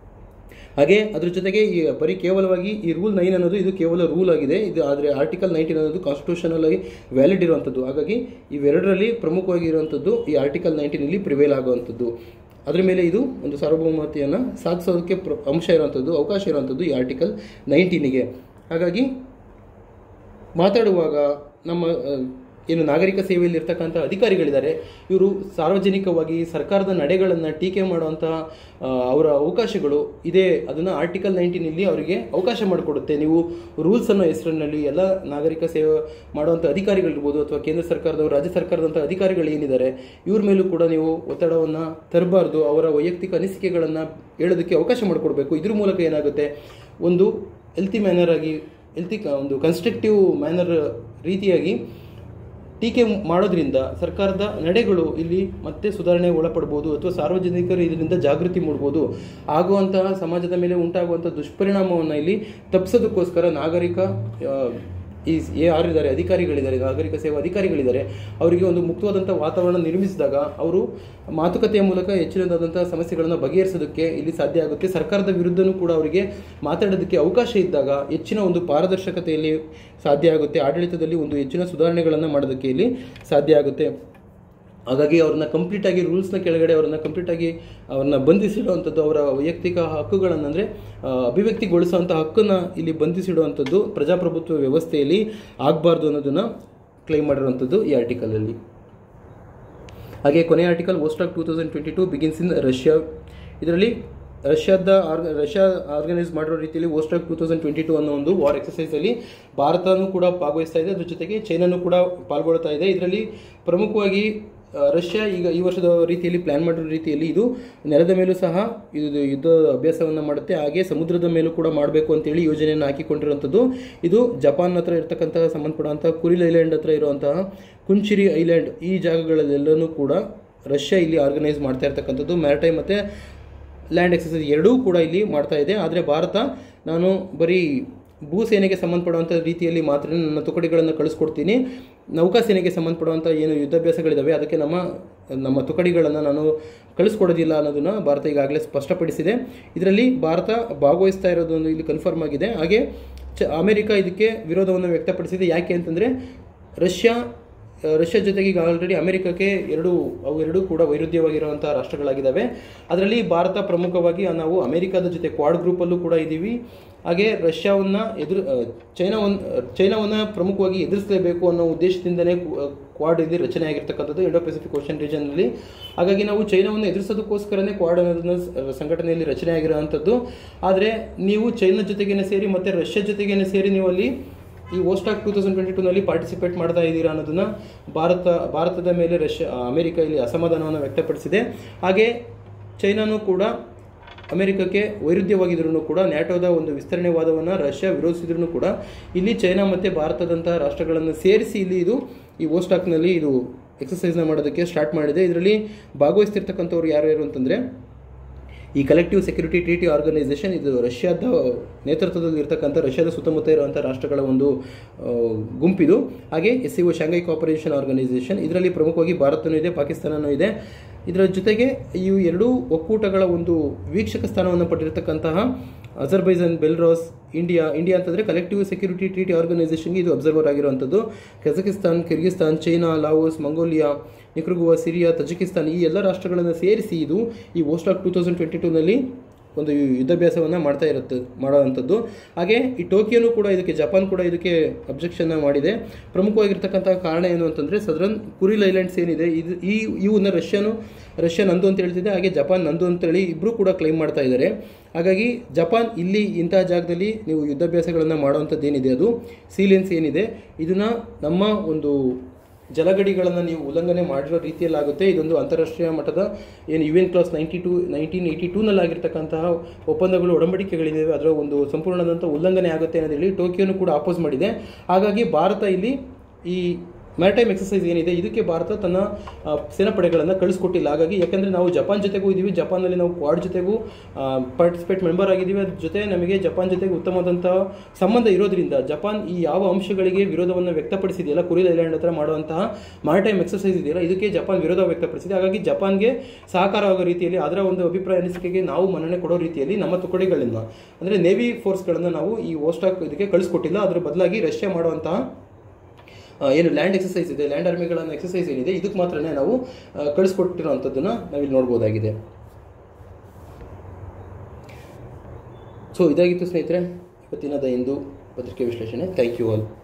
ಹಾಗೆ ಅದ್ರ ಜೊತೆಗೆ ಈ ಬರೀ ಕೇವಲವಾಗಿ ಈ ರೂಲ್ ನೈನ್ ಅನ್ನೋದು ಇದು ಕೇವಲ ರೂಲ್ ಆಗಿದೆ ಇದು ಆದರೆ ಆರ್ಟಿಕಲ್ ನೈನ್ಟೀನ್ ಅನ್ನೋದು ಕಾನ್ಸ್ಟಿಟ್ಯೂಷನಲ್ ಆಗಿ ವ್ಯಾಲಿಡ್ ಇರುವಂಥದ್ದು ಹಾಗಾಗಿ ಇವೆರಡರಲ್ಲಿ ಪ್ರಮುಖವಾಗಿ ಇರುವಂಥದ್ದು ಈ ಆರ್ಟಿಕಲ್ ನೈನ್ಟೀನ್ ಇಲ್ಲಿ ಪ್ರಿವೇಲ್ ಆಗುವಂಥದ್ದು ಅದ್ರ ಮೇಲೆ ಇದು ಒಂದು ಸಾರ್ವಭೌಮತೆಯನ್ನು ಸಾಧಿಸೋದಕ್ಕೆ ಪ್ರ ಅಂಶ ಇರುವಂಥದ್ದು ಅವಕಾಶ ಇರುವಂಥದ್ದು ಈ ಆರ್ಟಿಕಲ್ ನೈನ್ಟೀನಿಗೆ ಹಾಗಾಗಿ ಮಾತಾಡುವಾಗ ನಮ್ಮ ಆ, ಏನು ನಾಗರಿಕ ಸೇವೆಯಲ್ಲಿ ಇರ್ತಕ್ಕಂಥ ಅಧಿಕಾರಿಗಳಿದ್ದಾರೆ ಇವರು ಸಾರ್ವಜನಿಕವಾಗಿ ಸರ್ಕಾರದ ನಡೆಗಳನ್ನು ಟೀಕೆ ಮಾಡುವಂಥ ಆ, ಅವರ ಅವಕಾಶಗಳು ಇದೆ ಅದನ್ನು ಆರ್ಟಿಕಲ್ ನೈನ್ಟೀನಲ್ಲಿ ಅವರಿಗೆ ಅವಕಾಶ ಮಾಡಿಕೊಡುತ್ತೆ ನೀವು ರೂಲ್ಸ್ ಅನ್ನೋ ಹೆಸರಿನಲ್ಲಿ ಎಲ್ಲ ನಾಗರಿಕ ಸೇವೆ ಮಾಡುವಂಥ ಅಧಿಕಾರಿಗಳಿರ್ಬೋದು ಅಥವಾ ಕೇಂದ್ರ ಸರ್ಕಾರದವರು ರಾಜ್ಯ ಸರ್ಕಾರದಂಥ ಅಧಿಕಾರಿಗಳು ಏನಿದ್ದಾರೆ ಇವ್ರ ಮೇಲೂ ಕೂಡ ನೀವು ಒತ್ತಡವನ್ನು ತರಬಾರ್ದು ಅವರ ವೈಯಕ್ತಿಕ ಅನಿಸಿಕೆಗಳನ್ನು ಹೇಳೋದಕ್ಕೆ ಅವಕಾಶ ಮಾಡಿಕೊಡ್ಬೇಕು ಇದ್ರ ಮೂಲಕ ಏನಾಗುತ್ತೆ ಒಂದು ಹೆಲ್ತಿ ಮ್ಯಾನರ್ ಆಗಿ ಹೆಲ್ತಿ ಒಂದು ಕನ್ಸ್ಟ್ರಕ್ಟಿವ್ ಮ್ಯಾನರ್ ರೀತಿಯಾಗಿ ಟೀಕೆ ಮಾಡೋದ್ರಿಂದ ಸರ್ಕಾರದ ನಡೆಗಳು ಇಲ್ಲಿ ಮತ್ತೆ ಸುಧಾರಣೆಗೆ ಒಳಪಡ್ಬೋದು ಅಥವಾ ಸಾರ್ವಜನಿಕರು ಇದರಿಂದ ಜಾಗೃತಿ ಮೂಡ್ಬೋದು ಆಗುವಂತಹ ಸಮಾಜದ ಮೇಲೆ ಉಂಟಾಗುವಂಥ ದುಷ್ಪರಿಣಾಮವನ್ನು ಇಲ್ಲಿ ತಪ್ಪಿಸೋದಕ್ಕೋಸ್ಕರ ನಾಗರಿಕ ಆ, ಈ ಸ್- ಯಾರಿದ್ದಾರೆ ಅಧಿಕಾರಿಗಳಿದ್ದಾರೆ ನಾಗರಿಕ ಸೇವಾ ಅಧಿಕಾರಿಗಳಿದ್ದಾರೆ ಅವರಿಗೆ ಒಂದು ಮುಕ್ತವಾದಂಥ ವಾತಾವರಣ ನಿರ್ಮಿಸಿದಾಗ ಅವರು ಮಾತುಕತೆಯ ಮೂಲಕ ಹೆಚ್ಚಿನದಾದಂಥ ಸಮಸ್ಯೆಗಳನ್ನು ಬಗೆಹರಿಸೋದಕ್ಕೆ ಇಲ್ಲಿ ಸಾಧ್ಯ ಆಗುತ್ತೆ ಸರ್ಕಾರದ ವಿರುದ್ಧನೂ ಕೂಡ ಅವರಿಗೆ ಮಾತಾಡೋದಕ್ಕೆ ಅವಕಾಶ ಇದ್ದಾಗ ಹೆಚ್ಚಿನ ಒಂದು ಪಾರದರ್ಶಕತೆಯಲ್ಲಿ ಸಾಧ್ಯ ಆಗುತ್ತೆ ಆಡಳಿತದಲ್ಲಿ ಒಂದು ಹೆಚ್ಚಿನ ಸುಧಾರಣೆಗಳನ್ನು ಮಾಡೋದಕ್ಕೆ ಇಲ್ಲಿ ಸಾಧ್ಯ ಆಗುತ್ತೆ ಹಾಗಾಗಿ ಅವ್ರನ್ನ ಕಂಪ್ಲೀಟಾಗಿ ರೂಲ್ಸ್ನ ಕೆಳಗಡೆ ಅವ್ರನ್ನ ಕಂಪ್ಲೀಟಾಗಿ ಅವ್ರನ್ನ ಬಂಧಿಸಿಡುವಂಥದ್ದು ಅವರ ವೈಯಕ್ತಿಕ ಹಕ್ಕುಗಳನ್ನು ಅಂದರೆ ಅಭಿವ್ಯಕ್ತಿಗೊಳಿಸುವಂಥ ಹಕ್ಕನ್ನು ಇಲ್ಲಿ ಬಂಧಿಸಿಡುವಂಥದ್ದು ಪ್ರಜಾಪ್ರಭುತ್ವ ವ್ಯವಸ್ಥೆಯಲ್ಲಿ ಆಗಬಾರ್ದು ಅನ್ನೋದನ್ನು ಕ್ಲೈಮ್ ಮಾಡಿರುವಂಥದ್ದು ಈ ಆರ್ಟಿಕಲಲ್ಲಿ ಹಾಗೆ ಕೊನೆಯ article Vostok two thousand twenty two begins in Russia ಇದರಲ್ಲಿ ರಷ್ಯಾದ ಆರ್ಗ ರಷ್ಯಾ ಆರ್ಗನೈಸ್ ಮಾಡಿರೋ ರೀತಿಯಲ್ಲಿ Vostok two thousand twenty two ಅನ್ನೋ ಒಂದು ವಾರ್ ಎಕ್ಸಸೈಸಲ್ಲಿ ಭಾರತನೂ ಕೂಡ ಭಾಗವಹಿಸ್ತಾ ಇದೆ ಅದ್ರ ಜೊತೆಗೆ ಚೈನಾನು ಕೂಡ ಪಾಲ್ಗೊಳ್ತಾ ಇದೆ ಇದರಲ್ಲಿ ಪ್ರಮುಖವಾಗಿ ಆ, ರಷ್ಯಾ ಈಗ ಈ ವರ್ಷದ ರೀತಿಯಲ್ಲಿ ಪ್ಲಾನ್ ಮಾಡಿರೋ ರೀತಿಯಲ್ಲಿ ಇದು ನೆಲದ ಮೇಲೂ ಸಹ ಇದು ಯುದ್ಧ ಅಭ್ಯಾಸವನ್ನು ಮಾಡುತ್ತೆ ಹಾಗೆ ಸಮುದ್ರದ ಮೇಲೂ ಕೂಡ ಮಾಡಬೇಕು ಅಂತೇಳಿ ಯೋಜನೆಯನ್ನು ಹಾಕಿಕೊಂಡಿರುವಂಥದ್ದು ಇದು ಜಪಾನ್ ಹತ್ರ ಇರ್ತಕ್ಕಂತಹ ಸಂಬಂಧಪಡುವಂತಹ ಕುರಿಲ್ ಐಲ್ಯಾಂಡ್ ಹತ್ರ ಇರುವಂತಹ ಕುಂಚಿರಿ ಐಲ್ಯಾಂಡ್ ಈ ಜಾಗಗಳಲ್ಲೆಲ್ಲನೂ ಕೂಡ ರಷ್ಯಾ ಇಲ್ಲಿ ಆರ್ಗನೈಸ್ ಮಾಡ್ತಾ ಇರ್ತಕ್ಕಂಥದ್ದು ಮ್ಯಾರಿಟೈಮ್ ಮತ್ತು ಲ್ಯಾಂಡ್ ಎಕ್ಸಸೈಸ್ ಎರಡೂ ಕೂಡ ಇಲ್ಲಿ ಮಾಡ್ತಾ ಇದೆ ಆದರೆ ಭಾರತ ನಾನು ಬರೀ ಭೂಸೇನೆಗೆ ಸಂಬಂಧಪಡುವಂಥ ರೀತಿಯಲ್ಲಿ ಮಾತ್ರ ನನ್ನ ತುಕಡಿಗಳನ್ನು ಕಳಿಸ್ಕೊಡ್ತೀನಿ ನೌಕಾಸೇನೆಗೆ ಸಂಬಂಧಪಡುವಂಥ ಏನು ಯುದ್ಧಾಭ್ಯಾಸಗಳಿದ್ದಾವೆ ಅದಕ್ಕೆ ನಮ್ಮ ನಮ್ಮ ತುಕಡಿಗಳನ್ನು ನಾನು ಕಳಿಸ್ಕೊಡೋದಿಲ್ಲ ಅನ್ನೋದನ್ನು ಭಾರತ ಈಗಾಗಲೇ ಸ್ಪಷ್ಟಪಡಿಸಿದೆ ಇದರಲ್ಲಿ ಭಾರತ ಭಾಗವಹಿಸ್ತಾ ಇರೋದೊಂದು ಇಲ್ಲಿ ಕನ್ಫರ್ಮ್ ಆಗಿದೆ ಹಾಗೆ ಚ ಅಮೆರಿಕ ಇದಕ್ಕೆ ವಿರೋಧವನ್ನು ವ್ಯಕ್ತಪಡಿಸಿದೆ ಯಾಕೆ ಅಂತಂದರೆ ರಷ್ಯಾ ಆ, ರಷ್ಯಾ ಜೊತೆಗೆ ಈಗ ಆಲ್ರೆಡಿ ಅಮೆರಿಕಕ್ಕೆ ಎರಡು ಅವು ಎರಡೂ ಕೂಡ ವೈರುಧ್ಯವಾಗಿರುವಂತಹ ರಾಷ್ಟ್ರಗಳಾಗಿದ್ದಾವೆ ಅದರಲ್ಲಿ ಭಾರತ ಪ್ರಮುಖವಾಗಿ ನಾವು ಅಮೆರಿಕದ ಜೊತೆ ಕ್ವಾಡ್ ಗ್ರೂಪಲ್ಲೂ ಕೂಡ ಇದ್ದೀವಿ ಹಾಗೆ ರಷ್ಯಾವನ್ನ ಎದುರು ಆ, ಚೈನಾವನ್ನ ಚೈನಾವನ್ನ ಪ್ರಮುಖವಾಗಿ ಎದುರಿಸಲೇಬೇಕು ಅನ್ನೋ ಉದ್ದೇಶದಿಂದನೇ ಕು- ಕ್ವಾಡ್ ಇಲ್ಲಿ ರಚನೆ ಆಗಿರ್ತಕ್ಕಂಥದ್ದು ಇಂಡೋ ಪೆಸಿಫಿಕ್ ಓಷನ್ ರೀಜನ್ನಲ್ಲಿ ಹಾಗಾಗಿ ನಾವು ಚೈನಾವನ್ನು ಎದುರಿಸೋದಕ್ಕೋಸ್ಕರನೇ ಕ್ವಾಡ್ ಅನ್ನೋದನ್ನ ಸ- ಸಂಘಟನೆಯಲ್ಲಿ ರಚನೆ ಆಗಿರುವಂಥದ್ದು ಆದರೆ ನೀವು ಚೈನಾ ಜೊತೆಗೇನೆ ಸೇರಿ ಮತ್ತೆ ರಷ್ಯಾ ಜೊತೆಗೇನೆ ಸೇರಿ ನೀವು ಅಲ್ಲಿ ಈ ಓಸ್ಟಾಕ್ ಟೂ ತೌಸಂಡ್ ಟ್ವೆಂಟಿ ಟೂನಲ್ಲಿ ಪಾರ್ಟಿಸಿಪೇಟ್ ಮಾಡ್ತಾ ಇದ್ದೀರಾ ಅನ್ನೋದನ್ನ ಭಾರತ ಭಾರತದ ಮೇಲೆ ರಷ್ಯಾ ಅಮೆರಿಕ ಇಲ್ಲಿ ಅಸಮಾಧಾನವನ್ನು ವ್ಯಕ್ತಪಡಿಸಿದೆ ಹಾಗೆ ಚೈನಾನೂ ಕೂಡ ಅಮೆರಿಕಕ್ಕೆ ವೈರುಧ್ಯವಾಗಿದ್ರೂ ಕೂಡ ನ್ಯಾಟೋದ ಒಂದು ವಿಸ್ತರಣೆ ವಾದವನ್ನು ರಷ್ಯಾ ವಿರೋಧಿಸಿದ್ರೂ ಕೂಡ ಇಲ್ಲಿ ಚೈನಾ ಮತ್ತು ಭಾರತದಂತಹ ರಾಷ್ಟ್ರಗಳನ್ನು ಸೇರಿಸಿ ಇಲ್ಲಿ ಇದು ಈ ಓಸ್ಟಾಕ್ನಲ್ಲಿ ಇದು ಎಕ್ಸಸೈಸ್ನ ಮಾಡೋದಕ್ಕೆ ಸ್ಟಾರ್ಟ್ ಮಾಡಿದೆ ಇದರಲ್ಲಿ ಭಾಗವಹಿಸ್ತಿರ್ತಕ್ಕಂಥವ್ರು ಯಾರ್ಯಾರು ಅಂತಂದರೆ ಈ ಕಲೆಕ್ಟಿವ್ ಸೆಕ್ಯೂರಿಟಿ ಟ್ರೀಟಿ ಆರ್ಗನೈಸೇಷನ್ ಇದು ರಷ್ಯಾದ ನೇತೃತ್ವದಲ್ಲಿ ಇರ್ತಕ್ಕಂಥ ರಷ್ಯಾದ ಸುತ್ತಮುತ್ತ ಇರುವಂಥ ರಾಷ್ಟ್ರಗಳ ಒಂದು ಆ, ಗುಂಪಿದು ಹಾಗೆ S C O Shanghai cooperation organisation ಇದರಲ್ಲಿ ಪ್ರಮುಖವಾಗಿ ಭಾರತನೂ ಇದೆ ಪಾಕಿಸ್ತಾನನೂ ಇದೆ ಇದರ ಜೊತೆಗೆ ಈ ಎರಡೂ ಒಕ್ಕೂಟಗಳ ಒಂದು ವೀಕ್ಷಕ ಸ್ಥಾನವನ್ನು ಪಡೆದಿರತಕ್ಕಂತಹ ಅಜರ್ಬೈಜಾನ್ ಬೆಲ್ರಾಸ್ ಇಂಡಿಯಾ ಇಂಡಿಯಾ ಅಂತಂದರೆ ಕಲೆಕ್ಟಿವ್ ಸೆಕ್ಯೂರಿಟಿ ಟ್ರೀಟಿ ಆರ್ಗನೈಸೇಷನ್ಗೆ ಇದು ಅಬ್ಸರ್ವರ್ ಆಗಿರುವಂಥದ್ದು Kazakhstan Kyrgyzstan China Laos Mongolia Nicaragua Syria Tajikistan ಈ ಎಲ್ಲ ರಾಷ್ಟ್ರಗಳನ್ನು ಸೇರಿಸಿ ಇದು ಈ ಓಸ್ಟಾಕ್ ಟೂ ತೌಸಂಡ್ ಟ್ವೆಂಟಿ ಟೂನಲ್ಲಿ ಒಂದು ಯುದ್ಧಾಭ್ಯಾಸವನ್ನು ಮಾಡ್ತಾ ಇರುತ್ತೆ ಮಾಡೋವಂಥದ್ದು ಹಾಗೆ ಈ ಟೋಕಿಯೋನು ಕೂಡ ಇದಕ್ಕೆ ಜಪಾನ್ ಕೂಡ ಇದಕ್ಕೆ ಅಬ್ಜೆಕ್ಷನ್ ಮಾಡಿದೆ ಪ್ರಮುಖವಾಗಿರ್ತಕ್ಕಂಥ ಕಾರಣ ಏನು ಅಂತಂದರೆ ಸದರನ್ ಕುರಿಲ್ ಐಲ್ಯಾಂಡ್ಸ್ ಏನಿದೆ ಇದು ಈ ಇವನ್ನ ರಷ್ಯಾನು ರಷ್ಯಾ ನಂದು ಅಂತ ಹೇಳ್ತಿದೆ ಹಾಗೆ ಜಪಾನ್ ನಂದು ಅಂತೇಳಿ ಇಬ್ಬರು ಕೂಡ ಕ್ಲೈಮ್ ಮಾಡ್ತಾ ಇದ್ದಾರೆ ಹಾಗಾಗಿ ಜಪಾನ್ ಇಲ್ಲಿ ಇಂತಹ ಜಾಗದಲ್ಲಿ ನೀವು ಯುದ್ಧಾಭ್ಯಾಸಗಳನ್ನು ಮಾಡುವಂಥದ್ದು ಏನಿದೆ ಅದು ಸೀಲೆನ್ಸ್ ಏನಿದೆ ಇದನ್ನು ನಮ್ಮ ಒಂದು ಜಲಗಡಿಗಳನ್ನು ನೀವು ಉಲ್ಲಂಘನೆ ಮಾಡಿರೋ ರೀತಿಯಲ್ಲಾಗುತ್ತೆ ಇದೊಂದು ಅಂತಾರಾಷ್ಟ್ರೀಯ ಮಟ್ಟದ ಏನು U N clause ninety two nineteen eighty ಟೂನಲ್ಲಿ ಆಗಿರ್ತಕ್ಕಂತಹ ಒಪ್ಪಂದಗಳು ಒಡಂಬಡಿಕೆಗಳಿದ್ದಾವೆ ಅದರ ಒಂದು ಸಂಪೂರ್ಣದಂಥ ಉಲ್ಲಂಘನೆ ಆಗುತ್ತೆ ಅನ್ನೋದೇಳಿ ಟೋಕಿಯೋನು ಕೂಡ ಅಪೋಸ್ ಮಾಡಿದೆ ಹಾಗಾಗಿ ಭಾರತ ಇಲ್ಲಿ ಈ ಮ್ಯಾರಿಟೈಮ್ ಎಕ್ಸಸೈಸ್ ಏನಿದೆ ಇದಕ್ಕೆ ಭಾರತ ತನ್ನ ಆ, ಸೇನಾಪಡೆಗಳನ್ನು ಕಳಿಸ್ಕೊಟ್ಟಿಲ್ಲ ಹಾಗಾಗಿ ಯಾಕಂದರೆ ನಾವು ಜಪಾನ್ ಜೊತೆಗೂ ಇದ್ದೀವಿ ಜಪಾನ್ನಲ್ಲಿ ನಾವು ಕ್ವಾಡ್ ಜೊತೆಗೂ ಪಾರ್ಟಿಸಿಪೇಟ್ ಮೆಂಬರ್ ಆಗಿದ್ದೀವಿ ಅದ್ರ ಜೊತೆ ನಮಗೆ ಜಪಾನ್ ಜೊತೆಗೆ ಉತ್ತಮವಾದಂಥ ಸಂಬಂಧ ಇರೋದ್ರಿಂದ ಜಪಾನ್ ಈ ಯಾವ ಅಂಶಗಳಿಗೆ ವಿರೋಧವನ್ನು ವ್ಯಕ್ತಪಡಿಸಿದೆಯಲ್ಲ ಕುರಿಲ್ ಐಲ್ಯಾಂಡ್ ಹತ್ರ ಮಾಡುವಂತಹ ಮ್ಯಾರಿಟೈಮ್ ಎಕ್ಸಸೈಸ್ ಇದೆಯಲ್ಲ ಇದಕ್ಕೆ ಜಪಾನ್ ವಿರೋಧ ವ್ಯಕ್ತಪಡಿಸಿದೆ ಹಾಗಾಗಿ ಜಪಾನ್ಗೆ ಸಹಕಾರ ಆಗೋ ರೀತಿಯಲ್ಲಿ ಅದರ ಒಂದು ಅಭಿಪ್ರಾಯ ಅನಿಸಿಕೆಗೆ ನಾವು ಮನ್ನಣೆ ಕೊಡೋ ರೀತಿಯಲ್ಲಿ ನಮ್ಮ ತುಕಡಿಗಳಿಂದ ಅಂದರೆ ನೇವಿ ಫೋರ್ಸ್ಗಳನ್ನು ನಾವು ಈ ಓಸ್ಟಾಕ್ ಇದಕ್ಕೆ ಕಳಿಸ್ಕೊಟ್ಟಿಲ್ಲ ಅದರ ಬದಲಾಗಿ ರಷ್ಯಾ ಮಾಡುವಂತಹ ಆ, ಏನು ಲ್ಯಾಂಡ್ ಎಕ್ಸಸೈಸ್ ಇದೆ ಲ್ಯಾಂಡ್ ಆರ್ಮಿಗಳನ್ನು ಎಕ್ಸಸೈಸ್ ಏನಿದೆ ಇದಕ್ಕೆ ಮಾತ್ರನೇ ನಾವು ಆ, ಕಳಿಸ್ಕೊಟ್ಟಿರೋವಂಥದ್ದನ್ನು ನಾವಿಲ್ಲಿ ನೋಡ್ಬೋದಾಗಿದೆ ಸೊ ಇದಾಗಿತ್ತು ಸ್ನೇಹಿತರೆ ಇವತ್ತಿನ ದ ಹಿಂದೂ ಪತ್ರಿಕೆ ವಿಶ್ಲೇಷಣೆ ಥ್ಯಾಂಕ್ ಯು ಆಲ್